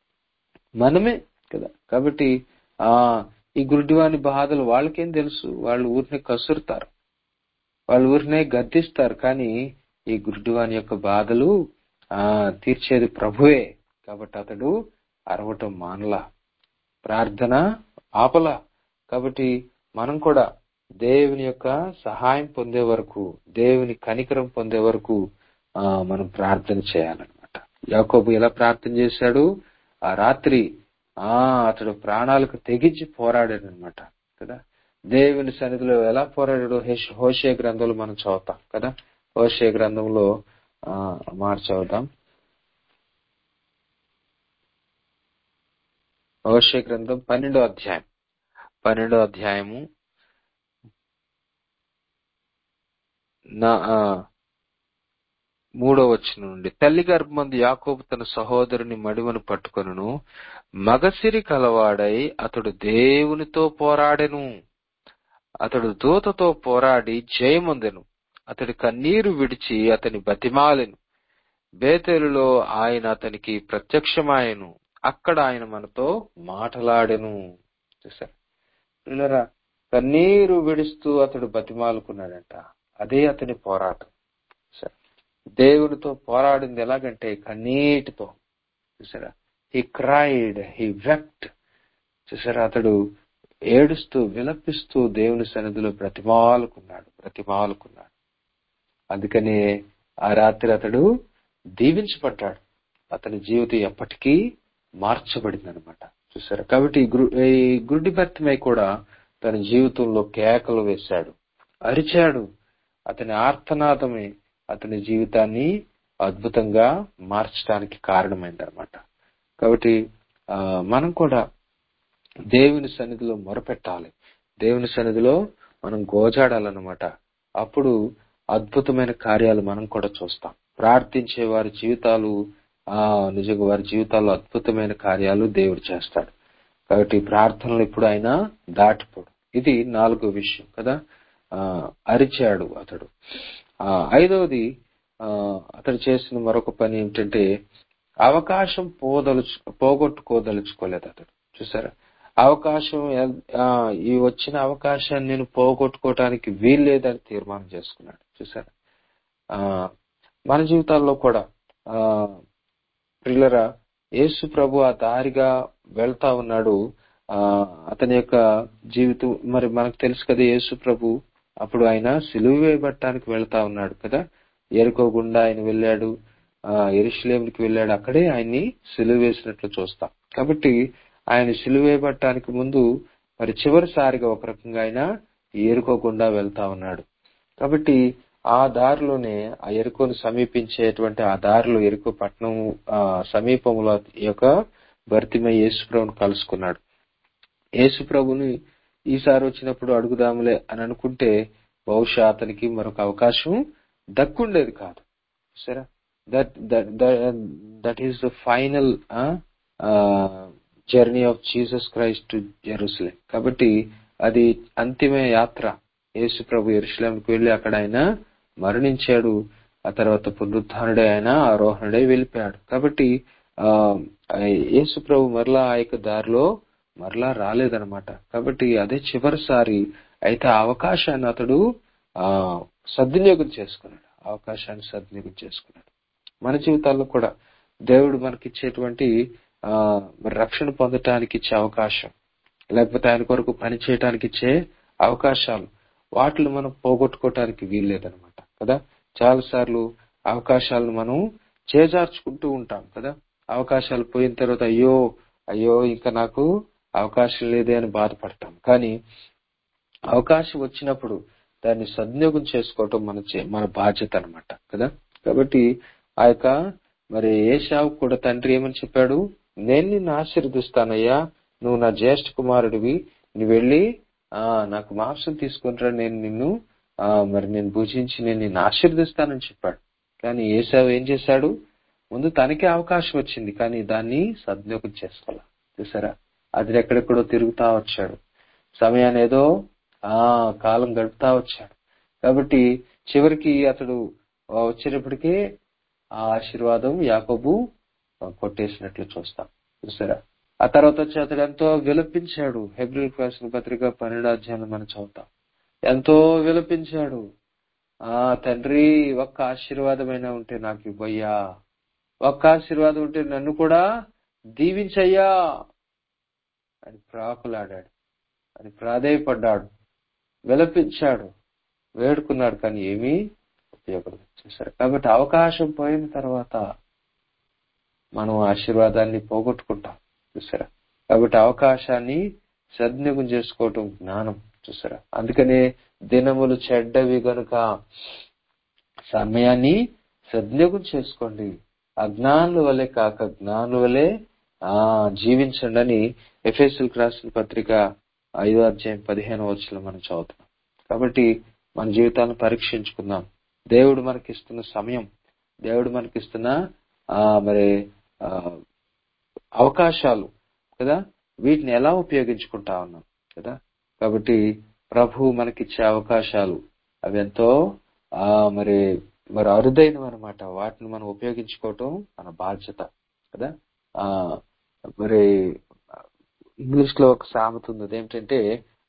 మనమే కదా కాబట్టి ఆ ఈ గుడ్డివాని బాధలు వాళ్ళకేం తెలుసు వాళ్ళు ఊరినే కసురుతారు వాళ్ళు ఊరినే గద్దిస్తారు కానీ ఈ గుడ్డివాని యొక్క బాధలు ఆ తీర్చేది ప్రభువే కాబట్టి అతడు అరవటం మానలా ప్రార్థన ఆపలా కాబట్టి మనం కూడా దేవుని యొక్క సహాయం పొందే వరకు దేవుని కనికరం పొందే వరకు ఆ మనం ప్రార్థన చేయాలన్నమాట యాకోబు ఎలా ప్రార్థన చేశాడు ఆ రాత్రి ఆ అతడు ప్రాణాలకు తెగించి పోరాడాడు అనమాట కదా దేవుని సన్నిధిలో ఎలా పోరాడాడు హెష్- హోషే గ్రంథంలో మనం చదువుతాం కదా హోషే గ్రంథంలో ఆ మాట చదువుతాం హోషే గ్రంథం పన్నెండో అధ్యాయం పన్నెండో అధ్యాయము నా ఆ, మూడో వచనం నుండి తల్లి గర్భమందు యాకోబు తన సహోదరుని మడిమను పట్టుకొనును మగసిరి కలవాడై అతడు దేవునితో పోరాడెను అతడు దూతతో పోరాడి జయముందెను అతడి కన్నీరు విడిచి అతని బతిమాలెను బేతేలులో ఆయన అతనికి ప్రత్యక్షమాయెను అక్కడ ఆయన మనతో మాటలాడెను చూసారు పిల్లరా కన్నీరు విడుస్తూ అతడు బతిమాలుకున్నాడంట అదే అతని పోరాటం సరే. దేవునితో పోరాడింది ఎలాగంటే కన్నీటితో చూసారా హీ క్రైడ్ హీ వెక్ట్ చూసారా అతడు ఏడుస్తూ విలపిస్తూ దేవుని సన్నిధిలో బ్రతిమాలుకున్నాడు బ్రతిమాలుకున్నాడు అందుకనే ఆ రాత్రి అతడు దీవించబడ్డాడు అతని జీవితం ఎప్పటికీ మార్చబడింది అనమాట చూసారా కాబట్టి ఈ గు- ఈ గుడ్డి భర్తమై కూడా తన జీవితంలో కేకలు వేశాడు అరిచాడు అతని ఆర్తనాదమే అతని జీవితాన్ని అద్భుతంగా మార్చడానికి కారణమైంది అనమాట కాబట్టి ఆ, మనం కూడా దేవుని సన్నిధిలో మొరపెట్టాలి దేవుని సన్నిధిలో మనం గోజాడాలన్నమాట అప్పుడు అద్భుతమైన కార్యాలు మనం కూడా చూస్తాం ప్రార్థించే వారి జీవితాలు ఆ నిజంగా వారి జీవితాల్లో అద్భుతమైన కార్యాలు దేవుడు చేస్తాడు కాబట్టి ప్రార్థనలు ఎప్పుడు అయినా దాటిపోడు ఇది నాలుగో విషయం కదా ఆ, అరిచాడు అతడు ఆ, ఐదవది ఆ, అతడు చేసిన మరొక పని ఏమిటంటే అవకాశం పోదలుచు పోగొట్టుకోదలుచుకోలేదు అతడు చూసారా అవకాశం ఎల్- ఆ, ఈ వచ్చిన అవకాశాన్ని నేను పోగొట్టుకోవటానికి వీల్లేదని తీర్మానం చేసుకున్నాడు చూసారా ఆ, మన జీవితాల్లో కూడా ఆ ప్రిల్లరా యేసు ప్రభు ఆ దారిగా వెళ్తా ఉన్నాడు ఆ అతని యొక్క జీవితం మరి మనకు తెలుసు కదా యేసు ప్రభు అప్పుడు ఆయన సిలువ వేయబట్టడానికి వెళ్తా ఉన్నాడు కదా ఎరుకో గుండా ఆయన వెళ్ళాడు ఆ ఎరుషులేమునికి వెళ్ళాడు అక్కడే ఆయన్ని సిలువ వేసినట్లు చూస్తాం కాబట్టి ఆయన సిలువ వేయబట్టడానికి ముందు మరి చివరిసారిగా ఒక రకంగా ఆయన ఎరుకో గుండా వెళ్తా ఉన్నాడు కాబట్టి ఆ దారిలోనే ఆ ఎరుకోను సమీపించేటువంటి ఆ దారిలో ఎరుకో పట్టణం ఆ సమీపంలో ఈ యొక్క భర్తిమై యేసుప్రభుని కలుసుకున్నాడు యేసుప్రభుని ఈసారి వచ్చినప్పుడు అడుగుదాములే అని అనుకుంటే బహుశా అతనికి మరొక అవకాశం దక్కుండేది కాదు సరే that that is the final journey of Jesus Christ to Jerusalem కాబట్టి అది అంతిమ యాత్ర యేసు ప్రభు ఎరుసలేంకి వెళ్లి అక్కడ ఆయన మరణించాడు ఆ తర్వాత పునరుద్ధానుడే ఆయన ఆరోహణుడే వెళ్ళిపోయాడు కాబట్టి ఆ యేసు ప్రభు మరలా ఆ యొక్క దారిలో మరలా రాలేదన్నమాట కాబట్టి అదే చివరిసారి అయితే ఆ అవకాశాన్ని అతడు ఆ సద్వినియోగం చేసుకున్నాడు అవకాశాన్ని సద్వినియోగం చేసుకున్నాడు మన జీవితాల్లో కూడా దేవుడు మనకిచ్చేటువంటి ఆ మరి రక్షణ పొందటానికి ఇచ్చే అవకాశం లేకపోతే ఆయన కొరకు పని చేయడానికి ఇచ్చే అవకాశాలు వాటిని మనం పోగొట్టుకోవటానికి వీల్లేదనమాట కదా చాలా సార్లు అవకాశాలను మనం చేజార్చుకుంటూ ఉంటాం కదా అవకాశాలు పోయిన తర్వాత అయ్యో అయ్యో ఇంకా నాకు అవకాశం లేదే అని బాధపడతాం కానీ అవకాశం వచ్చినప్పుడు దాన్ని సద్వినియోగం చేసుకోవటం మన చే- మన బాధ్యత అన్నమాట కదా కాబట్టి ఆ యొక్క మరి ఏషావు కూడా తండ్రి ఏమని చెప్పాడు నేను నిన్ను ఆశీర్వదిస్తానయ్యా నువ్వు నా జ్యేష్ఠ కుమారుడివి నువ్వు వెళ్ళి ఆ నాకు మాంసం తీసుకుంటారా నేను నిన్ను ఆ మరి నేను భుజించి నేను నిన్ను ఆశీర్వదిస్తానని చెప్పాడు కానీ ఏసావు ఏం చేశాడు ముందు తనకే అవకాశం వచ్చింది కానీ దాన్ని సద్వినియోగం చేసుకోవాలి చూసారా అది ఎక్కడెక్కడో తిరుగుతా వచ్చాడు సమయాన్ని ఏదో ఆ కాలం గడుపుతా వచ్చాడు కాబట్టి చివరికి అతడు ఆ, వచ్చేటప్పటికే ఆ ఆశీర్వాదం యాకోబు ఆ, కొట్టేసినట్లు చూస్తాం చూసారా ఆ తర్వాత వచ్చి అతడు ఎంతో విలపించాడు హెబ్రిల్ రాసిన పత్రిక పన్నెండు అధ్యాయం మనం చదువుతాం ఎంతో విలపించాడు ఆ తండ్రి ఒక్క ఆశీర్వాదమైనా ఉంటే నాకు ఇవ్వయ్యా ఒక్క ఆశీర్వాదం ఉంటే నన్ను కూడా దీవించయ్యా అని ప్రాకులాడాడు అని ప్రాధేయపడ్డాడు విలపించాడు వేడుకున్నాడు కానీ ఏమీ ఉపయోగం చేశారు కాబట్టి అవకాశం పోయిన తర్వాత మనం ఆశీర్వాదాన్ని పోగొట్టుకుంటాం చూసారా కాబట్టి అవకాశాన్ని సద్వినియోగం చేసుకోవటం జ్ఞానం చూసారా అందుకనే దినములు చెడ్డవి గనుక సమయాన్ని సద్వినియోగం చేసుకోండి అజ్ఞానుల వలె కాక జ్ఞానుల వలె ఆ జీవించండి అని ఎఫ్ఎస్ఎల్ రాసిన పత్రిక ఐదో అధ్యాయం పదిహేను వచ్చిన మనం చదువుతున్నాం కాబట్టి మన జీవితాలను పరీక్షించుకుందాం దేవుడు మనకిస్తున్న సమయం దేవుడు మనకిస్తున్న ఆ మరి ఆ, అవకాశాలు కదా వీటిని ఎలా ఉపయోగించుకుంటా ఉన్నాం కదా కాబట్టి ప్రభు మనకిచ్చే అవకాశాలు అవి ఎంతో ఆ మరి మరి అరుదైనవి అనమాట వాటిని మనం ఉపయోగించుకోవటం మన బాధ్యత కదా ఆ మరి ఇంగ్లీష్ లో ఒక సామెత ఉంది అదేంటంటే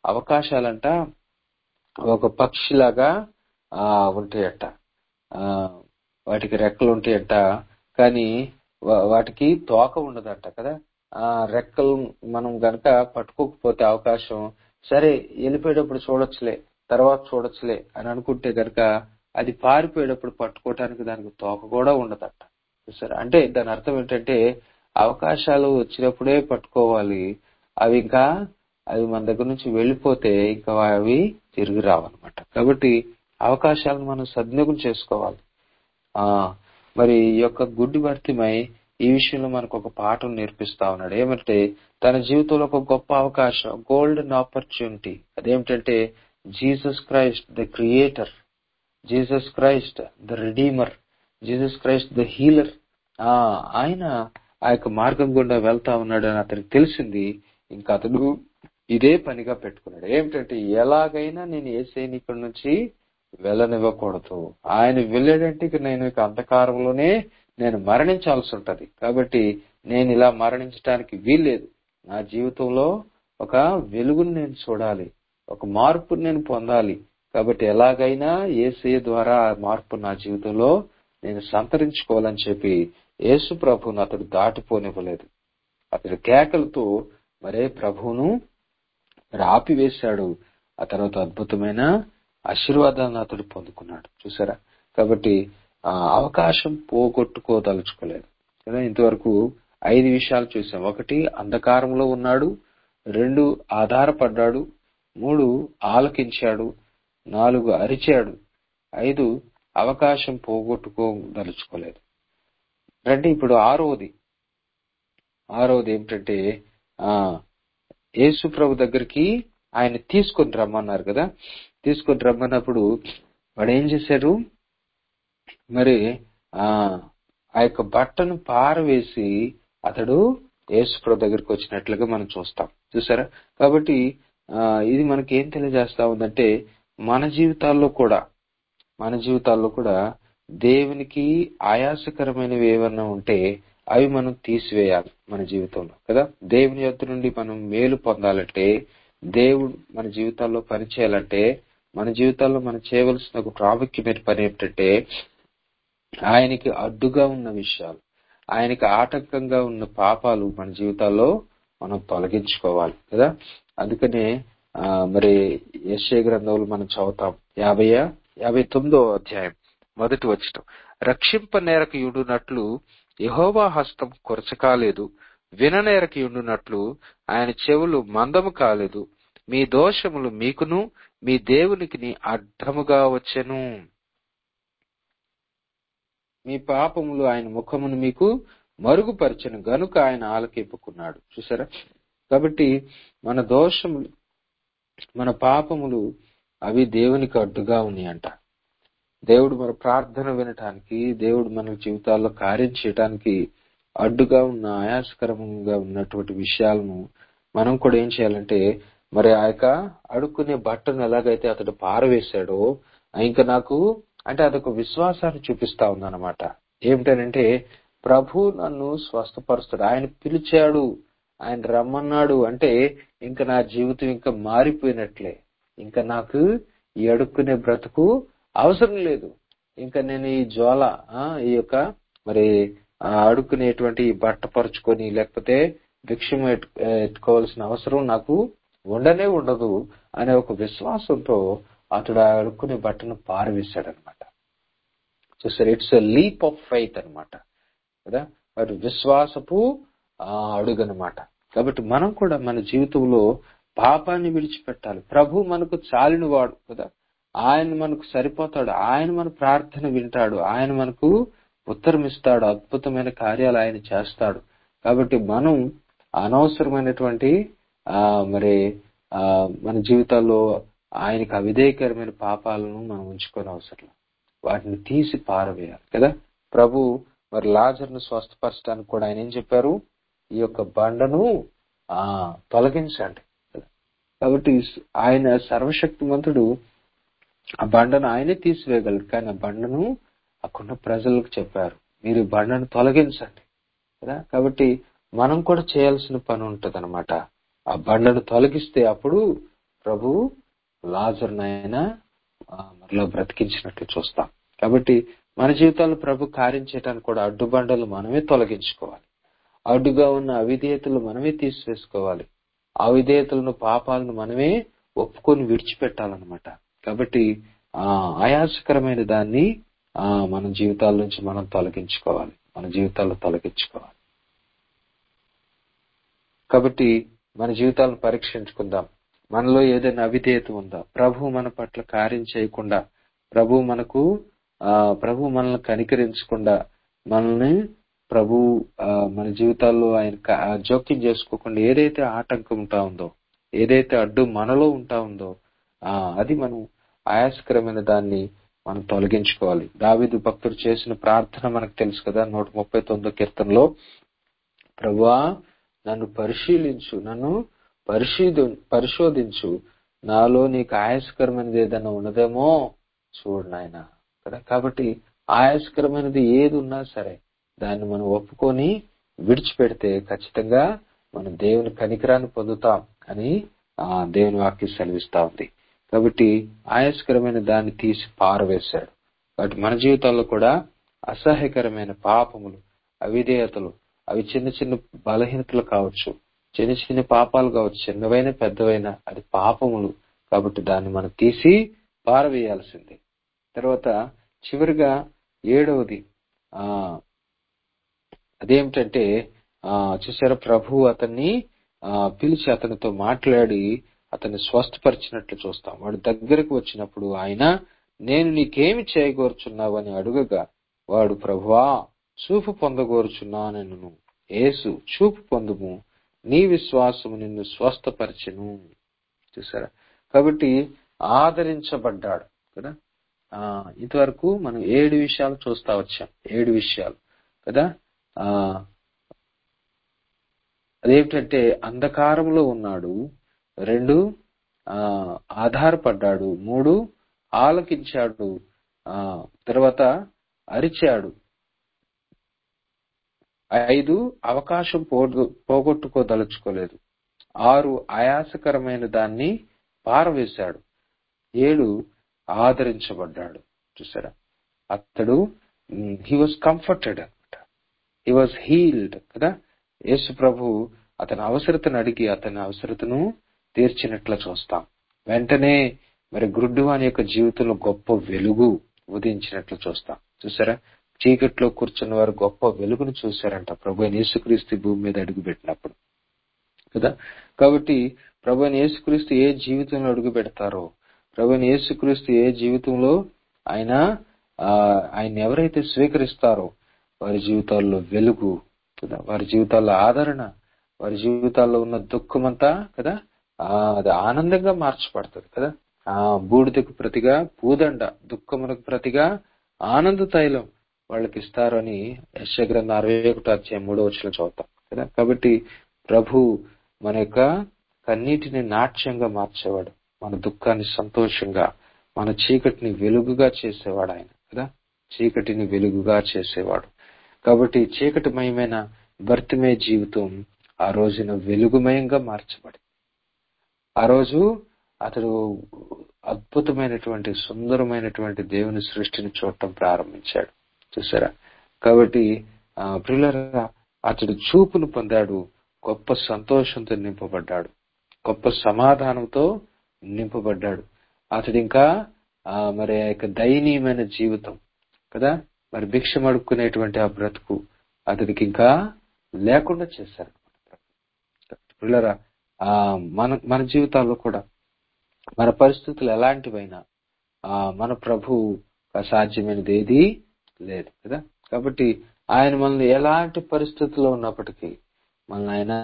అవకాశాలంట ఒక పక్షిలాగా ఆ ఉంటాయట ఆ వాటికి రెక్కలు ఉంటాయంట కానీ వా- వాటికి తోక ఉండదంట కదా ఆ రెక్కలు మనం గనక పట్టుకోకపోతే అవకాశం సరే వెళ్ళిపోయేటప్పుడు చూడొచ్చులే తర్వాత చూడొచ్చులే అని అనుకుంటే గనక అది పారిపోయేటప్పుడు పట్టుకోవటానికి దానికి తోక కూడా ఉండదట చూసారా అంటే దాని అర్థం ఏంటంటే అవకాశాలు వచ్చినప్పుడే పట్టుకోవాలి అవి ఇంకా అవి మన దగ్గర నుంచి వెళ్ళిపోతే ఇంకా అవి తిరిగి రావన్నమాట కాబట్టి అవకాశాలను మనం సద్వినియోగం చేసుకోవాలి ఆ మరి ఈ యొక్క గుడ్డి భర్తిమై ఈ విషయంలో మనకు ఒక పాఠం నేర్పిస్తా ఉన్నాడు ఏమంటే తన జీవితంలో ఒక గొప్ప అవకాశం గోల్డెన్ ఆపర్చునిటీ అదేమిటంటే Jesus Christ the creator Jesus Christ the redeemer Jesus Christ the healer ఆ ఆయన ఆ యొక్క మార్గం గుండా వెళ్తా ఉన్నాడు అని అతనికి తెలిసింది ఇంకా అతడు ఇదే పనిగా పెట్టుకున్నాడు ఏమిటంటే ఎలాగైనా నేను ఏ సైనికుడి నుంచి వెళ్ళనివ్వకూడదు ఆయన వెళ్ళాడంటే ఇక నేను ఇక అంధకారంలోనే నేను మరణించాల్సి ఉంటది కాబట్టి నేను ఇలా మరణించడానికి వీల్లేదు నా జీవితంలో ఒక వెలుగుని నేను చూడాలి ఒక మార్పుని నేను పొందాలి కాబట్టి ఎలాగైనా ఏసే ద్వారా ఆ మార్పు నా జీవితంలో నేను సంతరించుకోవాలని చెప్పి యేసు ప్రభువును అతడు దాటిపోనివ్వలేదు అతడు కేకలతో మరే ప్రభువును మరి ఆపివేశాడు ఆ తర్వాత అద్భుతమైన ఆశీర్వాదాలను అతడు పొందుకున్నాడు చూసారా కాబట్టి ఆ అవకాశం పోగొట్టుకోదలుచుకోలేదు కదా ఇంతవరకు ఐదు విషయాలు చూసాం ఒకటి అంధకారంలో ఉన్నాడు రెండు ఆధారపడ్డాడు మూడు ఆలకించాడు నాలుగు అరిచాడు ఐదు అవకాశం పోగొట్టుకోదలుచుకోలేదు రండి ఇప్పుడు ఆరోది ఆరోది ఏమిటంటే ఆ యేసు ప్రభు దగ్గరికి ఆయన తీసుకొని రమ్మన్నారు కదా తీసుకొని రమ్మన్నప్పుడు వాడు ఏం చేశారు మరి ఆ ఆ యొక్క బట్టను పారవేసి అతడు యేసు ప్రభు దగ్గరికి వచ్చినట్లుగా మనం చూస్తాం చూసారా కాబట్టి ఆ ఇది మనకి ఏం తెలియజేస్తా ఉందంటే మన జీవితాల్లో కూడా మన జీవితాల్లో కూడా దేవునికి ఆయాసకరమైనవి ఏమన్నా ఉంటే అవి మనం తీసివేయాలి మన జీవితంలో కదా దేవుని యొద్ద నుండి మనం మేలు పొందాలంటే దేవుడు మన జీవితాల్లో పని చేయాలంటే మన జీవితాల్లో మనం చేయవలసిన ఒక ప్రాముఖ్యమైన పని ఏమిటంటే ఆయనకి అడ్డుగా ఉన్న విషయాలు ఆయనకి ఆటంకంగా ఉన్న పాపాలు మన జీవితాల్లో మనం తొలగించుకోవాలి కదా అందుకనే ఆ మరి యశ్య గ్రంథంలో మనం చదువుతాం యాభై యాభై తొమ్మిదో అధ్యాయం మొదటి వచ్చిన రక్షింప నేరకు యుడునట్లు యహోవా హస్తం కొరచకాలేదు విననేరకి ఉండునట్లు ఆయన చెవులు మందము కాలేదు మీ దోషములు మీకును మీ దేవునికి అడ్డముగా వచ్చెను మీ పాపములు ఆయన ముఖమును మీకు మరుగుపరచను గనుక ఆయన ఆలకింపుకున్నాడు చూసారా కాబట్టి మన దోషములు మన పాపములు అవి దేవునికి అడ్డుగా ఉన్నాయంట దేవుడు మన ప్రార్థన వినటానికి దేవుడు మన జీవితాల్లో కార్యం చేయటానికి అడ్డుగా ఉన్న ఆయాసకరంగా ఉన్నటువంటి విషయాలను మనం కూడా ఏం చేయాలంటే మరి ఆ యొక్క అడుక్కునే బట్టను ఎలాగైతే అతడు పారవేశాడో ఇంకా నాకు అంటే అదొక విశ్వాసాన్ని చూపిస్తా ఉందన్నమాట ఏమిటనంటే ప్రభు నన్ను స్వస్థపరుస్తాడు ఆయన పిలిచాడు ఆయన రమ్మన్నాడు అంటే ఇంకా నా జీవితం ఇంకా మారిపోయినట్లే ఇంకా నాకు ఈ అడుక్కునే బ్రతుకు అవసరం లేదు ఇంకా నేను ఈ జ్వాల ఆ, ఈ యొక్క మరి ఆ అడుక్కునేటువంటి ఈ బట్ట పరుచుకొని లేకపోతే భిక్షం ఎత్తు- ఎత్తుకోవాల్సిన అవసరం నాకు ఉండనే ఉండదు అనే ఒక విశ్వాసంతో అతడు ఆ అడుక్కునే బట్టను పారవేశాడు అనమాట చూసారు ఇట్స్ లీప్ ఆఫ్ ఫైత్ అన్నమాట కదా మరి విశ్వాసపు ఆ అడుగు అనమాట కాబట్టి మనం కూడా మన జీవితంలో పాపాన్ని విడిచిపెట్టాలి ప్రభు మనకు చాలిన వాడు కదా ఆయన మనకు సరిపోతాడు ఆయన మన ప్రార్థన వింటాడు ఆయన మనకు ఉత్తరం ఇస్తాడు అద్భుతమైన కార్యాలు ఆయన చేస్తాడు కాబట్టి మనం అనవసరమైనటువంటి ఆ మరి ఆ మన జీవితాల్లో ఆయనకు అవిధేయకరమైన పాపాలను మనం ఉంచుకొని అవసరం లేదు. వాటిని తీసి పారవేయాలి కదా ప్రభు మరి లాజర్ను స్వస్థపరచడానికి కూడా ఆయన ఏం చెప్పారు ఈ యొక్క బండను ఆ తొలగించండి కాబట్టి ఆయన సర్వశక్తిమంతుడు ఆ బండను ఆయనే తీసివేయగలరు కానీ ఆ బండను అక్కడ ప్రజలకు చెప్పారు మీరు ఈ బండను తొలగించండి కదా కాబట్టి మనం కూడా చేయాల్సిన పని ఉంటది ఆ బండను తొలగిస్తే అప్పుడు ప్రభు లాజర్నైనా ఆ, మరలా బ్రతికించినట్లు చూస్తాం కాబట్టి మన జీవితాల్లో ప్రభు కార్యం చేయడానికి కూడా అడ్డుబండలు మనమే తొలగించుకోవాలి అడ్డుగా ఉన్న అవిధేయతలు మనమే తీసివేసుకోవాలి అవిధేయతలను పాపాలను మనమే ఒప్పుకొని విడిచిపెట్టాలన్నమాట కాబట్టి ఆ ఆయాసకరమైన దాన్ని ఆ మన జీవితాల నుంచి మనం తొలగించుకోవాలి మన జీవితాల్లో తొలగించుకోవాలి కాబట్టి మన జీవితాలను పరీక్షించుకుందాం మనలో ఏదైనా అవిధేయత ఉందా ప్రభు మన పట్ల కార్యం చేయకుండా ప్రభు మనకు ఆ ప్రభు మనల్ని కనికరించకుండా మనల్ని ప్రభు ఆ, మన జీవితాల్లో ఆయన క- ఆ, జోక్యం చేసుకోకుండా ఏదైతే ఆటంకం ఉంటా ఉందో ఏదైతే అడ్డు మనలో ఉంటా ఉందో ఆ అది మనం ఆయాసకరమైన దాన్ని మనం తొలగించుకోవాలి దావిదు భక్తుడు చేసిన ప్రార్థన మనకు తెలుసు కదా నూట ముప్పై తొమ్మిదో కీర్తనలో ప్రభువా నన్ను పరిశీలించు నన్ను పరిశీలి పరిశోధించు నాలో నీకు ఆయాసకరమైనది ఏదైనా ఉన్నదేమో చూడు నాయన కదా కాబట్టి ఆయాసకరమైనది ఏది ఉన్నా సరే దాన్ని మనం ఒప్పుకొని విడిచిపెడితే ఖచ్చితంగా మనం దేవుని కనికరాన్ని పొందుతాం అని ఆ దేవుని వాక్యం సెలవిస్తా ఉంది కాబట్టి ఆయాసకరమైన దాన్ని తీసి పారవేశాడు కాబట్టి మన జీవితాల్లో కూడా అసహ్యకరమైన పాపములు అవిధేయతలు అవి చిన్న చిన్న బలహీనతలు కావచ్చు చిన్న చిన్న పాపాలు కావచ్చు చిన్నవైన పెద్దవైన అది పాపములు కాబట్టి దాన్ని మనం తీసి పారవేయాల్సిందే తర్వాత చివరిగా ఏడవది ఆ అదేమిటంటే ఆ చూసారా ప్రభు అతన్ని ఆ పిలిచి అతనితో మాట్లాడి అతన్ని స్వస్థపరిచినట్లు చూస్తాం వాడు దగ్గరకు వచ్చినప్పుడు ఆయన నేను నీకేమి చేయగోరుచున్నావు అని అడుగగా వాడు ప్రభువా చూపు పొందగోరుచున్నానను యేసు చూపు పొందుము నీ విశ్వాసము నిన్ను స్వస్థపరిచెను చూసారా కాబట్టి ఆదరించబడ్డాడు కదా ఆ ఇంతవరకు మనం ఏడు విషయాలు చూస్తా వచ్చాం ఏడు విషయాలు కదా ఆ అదేమిటంటే అంధకారంలో ఉన్నాడు రెండు ఆ ఆధారపడ్డాడు మూడు ఆలకించాడు ఆ తర్వాత అరిచాడు ఐదు అవకాశం పోగొ పోగొట్టుకోదలుచుకోలేదు ఆరు ఆయాసకరమైన దాన్ని పారవేశాడు ఏడు ఆదరించబడ్డాడు చూసారా అతడు హీ వాజ్ కంఫర్టెడ్ అనమాట హీ వాజ్ హీల్డ్ కదా యేసు ప్రభు అతని అవసరతను అడిగి అతని అవసరతను తీర్చినట్లు చూస్తాం వెంటనే మరి గుడ్డువాని యొక్క జీవితంలో గొప్ప వెలుగు ఉదయించినట్లు చూస్తాం చూసారా చీకట్లో కూర్చున్న వారు గొప్ప వెలుగును చూశారంట ప్రభు అయిన యేసుక్రీస్తు భూమి మీద అడుగు పెట్టినప్పుడు కదా కాబట్టి ప్రభు అయిన యేసుక్రీస్తు ఏ జీవితంలో అడుగు పెడతారో ప్రభు అయిన యేసుక్రీస్తు ఏ జీవితంలో ఆయన ఆ, ఆయన ఎవరైతే స్వీకరిస్తారో వారి జీవితాల్లో వెలుగు కదా వారి జీవితాల్లో ఆదరణ వారి జీవితాల్లో ఉన్న దుఃఖమంతా కదా ఆ, అది ఆనందంగా మార్చబడుతుంది కదా ఆ బూడిదకు ప్రతిగా పూదండ దుఃఖమునకు ప్రతిగా ఆనంద తైలం వాళ్ళకి ఇస్తారు అని యశగ్రంథ అరవై ఒకటో అధ్యాయం మూడో వచ్చిన చదువుతాం కదా కాబట్టి ప్రభు మన యొక్క కన్నీటిని నాట్యంగా మార్చేవాడు మన దుఃఖాన్ని సంతోషంగా మన చీకటిని వెలుగుగా చేసేవాడు ఆయన కదా చీకటిని వెలుగుగా చేసేవాడు కాబట్టి చీకటిమయమైన భర్తమే జీవితం ఆ రోజున వెలుగుమయంగా మార్చబడి ఆ రోజు అతడు అద్భుతమైనటువంటి సుందరమైనటువంటి దేవుని సృష్టిని చూడటం ప్రారంభించాడు చూసారా కాబట్టి ఆ ప్రియులరా అతడు చూపును పొందాడు గొప్ప సంతోషంతో నింపబడ్డాడు గొప్ప సమాధానంతో నింపబడ్డాడు అతడు ఇంకా ఆ మరి ఆ యొక్క దయనీయమైన జీవితం కదా మరి భిక్షం అడుక్కునేటువంటి ఆ బ్రతుకు అతడికి ఇంకా లేకుండా చేశారు పిల్లరా ఆ మన మన జీవితాల్లో కూడా మన పరిస్థితులు ఎలాంటివైనా ఆ మన ప్రభు అసాధ్యమైనది ఏది లేదు కదా కాబట్టి ఆయన మనల్ని ఎలాంటి పరిస్థితుల్లో ఉన్నప్పటికీ మనల్ని ఆయన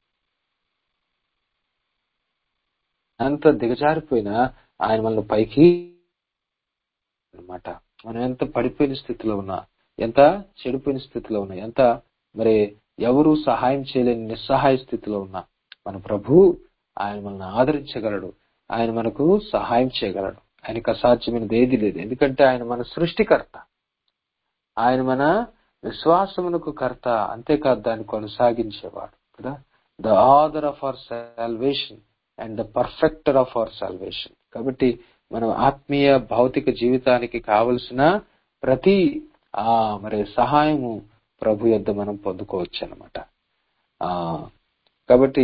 ఎంత దిగజారిపోయినా ఆయన మనల్ని పైకి అన్నమాట మనం ఎంత పడిపోయిన స్థితిలో ఉన్నా ఎంత చెడిపోయిన స్థితిలో ఉన్నా ఎంత మరి ఎవరు సహాయం చేయలేని నిస్సహాయ స్థితిలో ఉన్నా మన ప్రభు ఆయన మనల్ని ఆదరించగలడు ఆయన మనకు సహాయం చేయగలడు ఆయనకు అసాధ్యమైనది ఏది లేదు ఎందుకంటే ఆయన మన సృష్టికర్త ఆయన మన విశ్వాసమునకు కర్త అంతేకాదు దాన్ని కొనసాగించేవాడు కదా the author of our salvation and the perfecter of our salvation కాబట్టి మనం ఆత్మీయ భౌతిక జీవితానికి కావలసిన ప్రతి ఆ మరి సహాయము ప్రభు యొద్ద మనం పొందుకోవచ్చు అనమాట ఆ కాబట్టి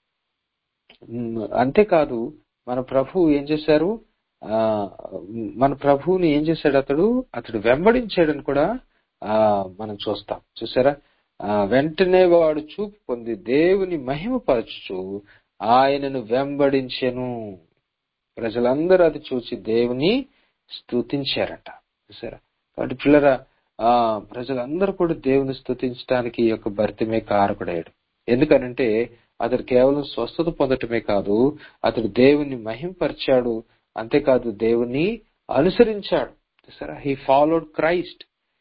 ఉమ్, అంతేకాదు మన ప్రభు ఏం చేశారు ఆ మన ప్రభువుని ఏం చేశాడు అతడు అతడు వెంబడించాడని కూడా ఆ మనం చూస్తాం చూసారా ఆ వెంటనే వాడు చూపు పొంది దేవుని మహిమపరచుచు ఆయనను వెంబడించెను ప్రజలందరూ అది చూసి దేవుని స్తుతించారట చూసారా కాబట్టి పిల్లరా ఆ ప్రజలందరూ కూడా దేవుని స్తుతించడానికి ఈ యొక్క భర్తమే కారకుడయ్యాడు ఎందుకనంటే అతడు కేవలం స్వస్థత పొందటమే కాదు అతడు దేవుని మహింపరిచాడు అంతేకాదు దేవుని అనుసరించాడు చూసారా హీ ఫాలోడ్ క్రైస్ట్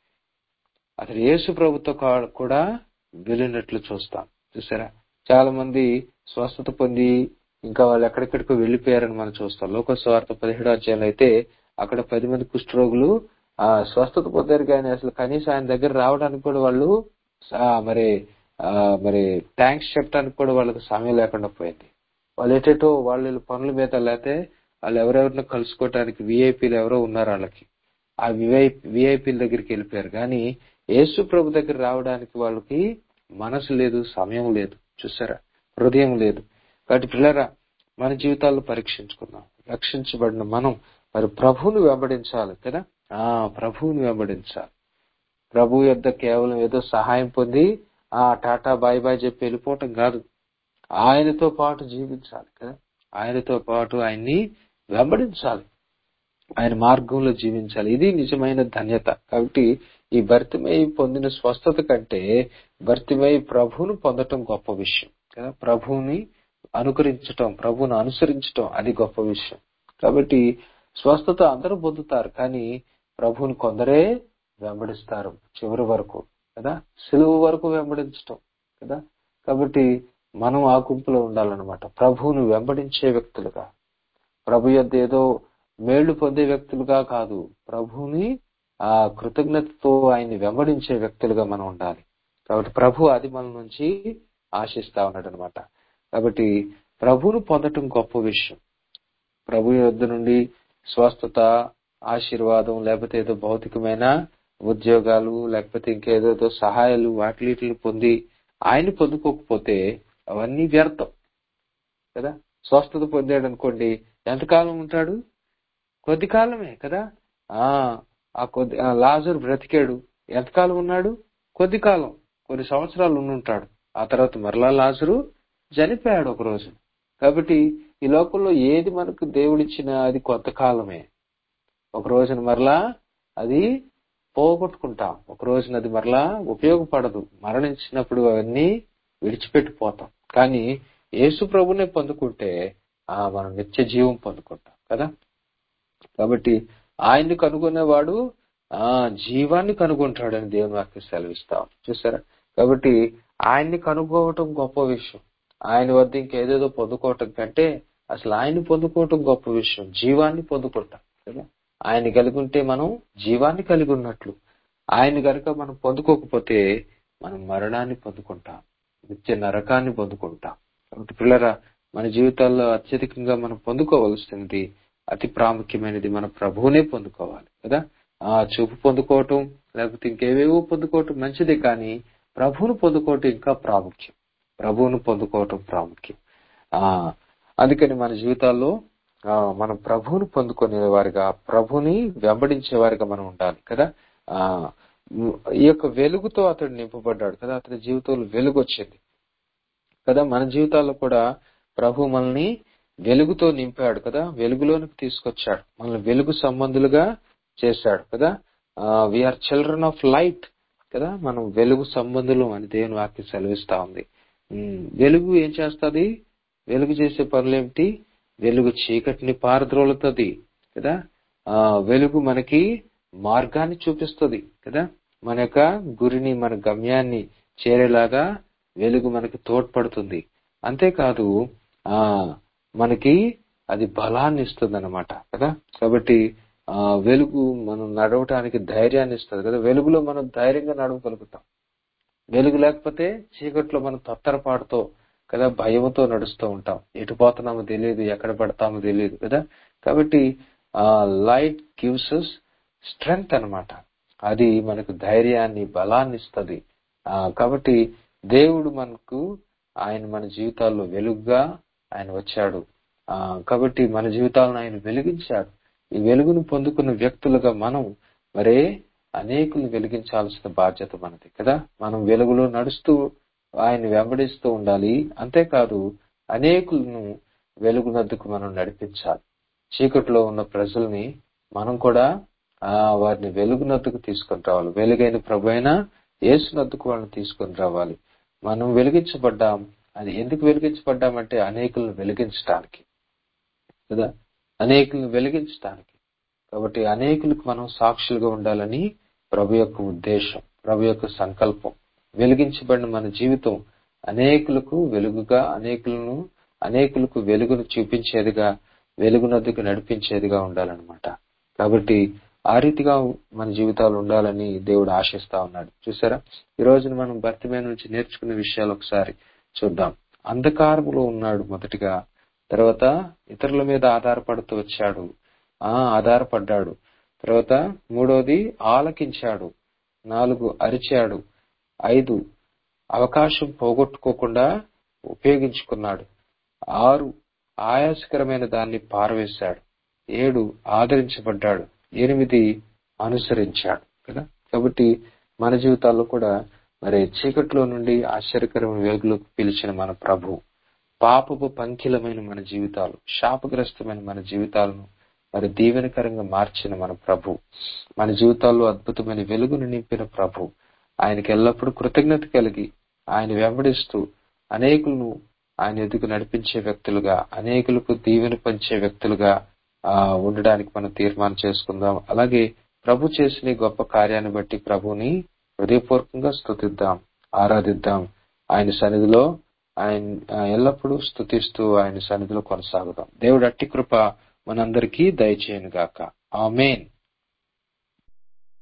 అతడు యేసు ప్రభుతో కా- కూడా వెళ్ళినట్లు చూస్తాం చూసారా చాలా మంది స్వస్థత పొంది ఇంకా వాళ్ళు ఎక్కడెక్కడికో వెళ్ళిపోయారని మనం చూస్తాం లోక స్వార్థ పదిహేడు అధ్యాయంలో అయితే అక్కడ పది మంది కుష్ఠరోగులు ఆ స్వస్థత పొందారు కానీ అసలు కనీసం ఆయన దగ్గర రావడానికి కూడా వాళ్ళు ఆ, మరి ఆ, మరి థ్యాంక్స్ చెప్పడానికి కూడా వాళ్ళకి సమయం లేకుండా పోయింది వాళ్ళు ఎటేటో వాళ్ళు వీళ్ళ పనుల మీద లేకపోతే వాళ్ళు ఎవరెవరినో కలుసుకోవటానికి విఐపీలు ఎవరో ఉన్నారు వాళ్ళకి ఆ విఐ విఐపీల దగ్గరికి వెళ్ళిపోయారు కానీ యేసు ప్రభు దగ్గర రావడానికి వాళ్ళకి మనసు లేదు సమయం లేదు చూసారా హృదయం లేదు కాబట్టి పిల్లరా మన జీవితాల్లో పరీక్షించుకుందాం రక్షించబడిన మనం మరి ప్రభువుని వెంబడించాలి కదా ఆ ప్రభువుని వెంబడించాలి ప్రభు యొద్ద కేవలం ఏదో సహాయం పొంది ఆ టాటా బాయ్ బాయ్ చెప్పి వెళ్ళిపోవటం కాదు ఆయనతో పాటు జీవించాలి కదా ఆయనతో పాటు ఆయన్ని వెంబడించాలి ఆయన మార్గంలో జీవించాలి ఇది నిజమైన ధన్యత కాబట్టి ఈ భర్తిమై పొందిన స్వస్థత కంటే భర్తిమై ప్రభువును పొందటం గొప్ప విషయం కదా ప్రభువుని అనుకరించటం ప్రభువును అనుసరించటం అది గొప్ప విషయం కాబట్టి స్వస్థత అందరూ పొందుతారు కానీ ప్రభువుని కొందరే వెంబడిస్తారు చివరి వరకు కదా సెలవు వరకు వెంబడించటం కదా కాబట్టి మనం ఆ గుంపులో ఉండాలన్నమాట ప్రభువును వెంబడించే వ్యక్తులుగా ప్రభు యొద్ద ఏదో మేళ్లు పొందే వ్యక్తులుగా కాదు ప్రభువుని ఆ కృతజ్ఞతతో ఆయన్ని వెంబడించే వ్యక్తులుగా మనం ఉండాలి కాబట్టి ప్రభు అది మన నుంచి ఆశిస్తా ఉన్నాడు అనమాట కాబట్టి ప్రభువును పొందటం గొప్ప విషయం ప్రభు యొద్ద నుండి స్వస్థత ఆశీర్వాదం లేకపోతే ఏదో భౌతికమైన ఉద్యోగాలు లేకపోతే ఇంకేదో సహాయాలు వాటిని పొంది ఆయన పొందుకోకపోతే అవన్నీ వ్యర్థం కదా స్వస్థత పొందాడు అనుకోండి ఎంతకాలం ఉంటాడు కొద్ది కాలమే కదా ఆ ఆ కొద్ది ఆ లాజర్ బ్రతికాడు ఎంతకాలం ఉన్నాడు కొద్ది కాలం కొన్ని సంవత్సరాలు ఉండుంటాడు ఆ తర్వాత మరలా లాజరు చనిపోయాడు ఒక రోజు కాబట్టి ఈ లోకంలో ఏది మనకు దేవుడిచ్చినా అది కొంతకాలమే ఒక రోజున మరలా అది పోగొట్టుకుంటాం ఒక రోజున అది మరలా ఉపయోగపడదు మరణించినప్పుడు అవన్నీ విడిచిపెట్టిపోతాం కానీ యేసు ప్రభునే పొందుకుంటే ఆ మనం నిత్య జీవం పొందుకుంటాం కదా కాబట్టి ఆయన్ని కనుగొనేవాడు ఆ జీవాన్ని కనుగొంటాడని దేవుని వాక్యం సెలవిస్తాం చూసారా కాబట్టి ఆయన్ని కనుక్కోవటం గొప్ప విషయం ఆయన వద్ద ఇంకేదేదో పొందుకోవటం కంటే అసలు ఆయన్ని పొందుకోవటం గొప్ప విషయం జీవాన్ని పొందుకుంటాం కదా ఆయన కలిగి ఉంటే మనం జీవాన్ని కలిగి ఉన్నట్లు ఆయన కనుక మనం పొందుకోకపోతే మనం మరణాన్ని పొందుకుంటాం నిత్య నరకాన్ని పొందుకుంటాం కాబట్టి పిల్లరా మన జీవితాల్లో అత్యధికంగా మనం పొందుకోవలసింది అతి ప్రాముఖ్యమైనది మన ప్రభువునే పొందుకోవాలి కదా ఆ చూపు పొందుకోవటం లేకపోతే ఇంకేవేవో పొందుకోవటం మంచిదే కానీ ప్రభువును పొందుకోవటం ఇంకా ప్రాముఖ్యం ప్రభువును పొందుకోవటం ప్రాముఖ్యం ఆ అందుకని మన జీవితాల్లో ఆ మనం ప్రభువును పొందుకునే వారిగా ప్రభుని వెంబడించే వారిగా మనం ఉండాలి కదా ఆ ఈ యొక్క వెలుగుతో అతడు నింపబడ్డాడు కదా అతని జీవితంలో వెలుగు వచ్చింది కదా మన జీవితాల్లో కూడా ప్రభు మనల్ని వెలుగుతో నింపాడు కదా వెలుగులోనికి తీసుకొచ్చాడు మనల్ని వెలుగు సంబంధులుగా చేశాడు కదా వీఆర్ చిల్డ్రన్ ఆఫ్ లైట్ కదా మనం వెలుగు సంబంధులు అని దేవుని వాక్యం సెలవిస్తా ఉంది వెలుగు ఏం చేస్తుంది వెలుగు చేసే పనులేమిటి వెలుగు చీకటిని పారద్రోలుతుంది కదా ఆ వెలుగు మనకి మార్గాన్ని చూపిస్తుంది కదా మన యొక్క గురిని మన గమ్యాన్ని చేరేలాగా వెలుగు మనకి తోడ్పడుతుంది అంతేకాదు ఆ మనకి అది బలాన్ని ఇస్తుంది అనమాట కదా కాబట్టి ఆ వెలుగు మనం నడవటానికి ధైర్యాన్ని ఇస్తుంది కదా వెలుగులో మనం ధైర్యంగా నడవగలుగుతాం వెలుగు లేకపోతే చీకట్లో మనం తత్తరపాటుతో కదా భయంతో నడుస్తూ ఉంటాం ఎటు పోతున్నామో తెలియదు ఎక్కడ పడతామో తెలియదు కదా కాబట్టి ఆ లైట్ గివ్స్ అస్ స్ట్రెంగ్త్ అన్నమాట అది మనకు ధైర్యాన్ని బలాన్ని ఇస్తుంది కాబట్టి దేవుడు మనకు ఆయన మన జీవితాల్లో వెలుగుగా ఆయన వచ్చాడు ఆ కాబట్టి మన జీవితాలను ఆయన వెలిగించాడు ఈ వెలుగును పొందుకున్న వ్యక్తులుగా మనం మరే అనేకులు వెలిగించాల్సిన బాధ్యత మనది కదా మనం వెలుగులో నడుస్తూ ఆయన వెంబడిస్తూ ఉండాలి అంతేకాదు అనేకులను వెలుగునద్దుకు మనం నడిపించాలి చీకట్లో ఉన్న ప్రజల్ని మనం కూడా ఆ వారిని వెలుగునద్దుకు తీసుకొని రావాలి వెలుగైన ప్రభు అయినా ఏసునద్దుకు వాళ్ళని తీసుకొని రావాలి మనం వెలిగించబడ్డాం అది ఎందుకు వెలిగించబడ్డామంటే అనేకులను వెలిగించడానికి కదా అనేకులను వెలిగించడానికి కాబట్టి అనేకులకు మనం సాక్షులుగా ఉండాలని ప్రభు యొక్క ఉద్దేశం ప్రభు యొక్క సంకల్పం వెలిగించబడిన మన జీవితం అనేకులకు వెలుగుగా అనేకులను అనేకులకు వెలుగును చూపించేదిగా వెలుగునద్దుకు నడిపించేదిగా ఉండాలన్నమాట కాబట్టి ఆ రీతిగా మన జీవితాలు ఉండాలని దేవుడు ఆశిస్తా ఉన్నాడు చూసారా ఈ రోజున మనం భర్తమే నుంచి నేర్చుకునే విషయాలు ఒకసారి చూద్దాం అంధకారములో ఉన్నాడు మొదటిగా తర్వాత ఇతరుల మీద ఆధారపడుతూ వచ్చాడు ఆ ఆధారపడ్డాడు తర్వాత మూడోది ఆలకించాడు నాలుగు అరిచాడు ఐదు అవకాశం పోగొట్టుకోకుండా ఉపయోగించుకున్నాడు ఆరు ఆయాసకరమైన దాన్ని పారవేశాడు ఏడు ఆదరించబడ్డాడు ఎనిమిది అనుసరించాడు కదా కాబట్టి మన జీవితాల్లో కూడా మరి చీకట్లో నుండి ఆశ్చర్యకరమైన వెలుగులోకి పిలిచిన మన ప్రభు పాపపు పంకిలమైన మన జీవితాలు శాపగ్రస్తమైన మన జీవితాలను మరి దీవెనకరంగా మార్చిన మన ప్రభు మన జీవితాల్లో అద్భుతమైన వెలుగును నింపిన ప్రభు ఆయనకి ఎల్లప్పుడూ కృతజ్ఞత కలిగి ఆయన వెంబడిస్తూ అనేకులను ఆయన ఎదుగు నడిపించే వ్యక్తులుగా అనేకులకు దీవెన పంచే వ్యక్తులుగా ఆ ఉండడానికి మనం తీర్మానం చేసుకుందాం అలాగే ప్రభు చేసిన ఈ గొప్ప కార్యాన్ని బట్టి ప్రభుని హృదయపూర్వకంగా స్తుతిద్దాం ఆరాధిద్దాం ఆయన సన్నిధిలో ఆయన ఎల్లప్పుడూ స్తుతిస్తూ ఆయన సన్నిధిలో కొనసాగుదాం దేవుడు అట్టి కృప మనందరికీ దయచేయను గాక ఆమెన్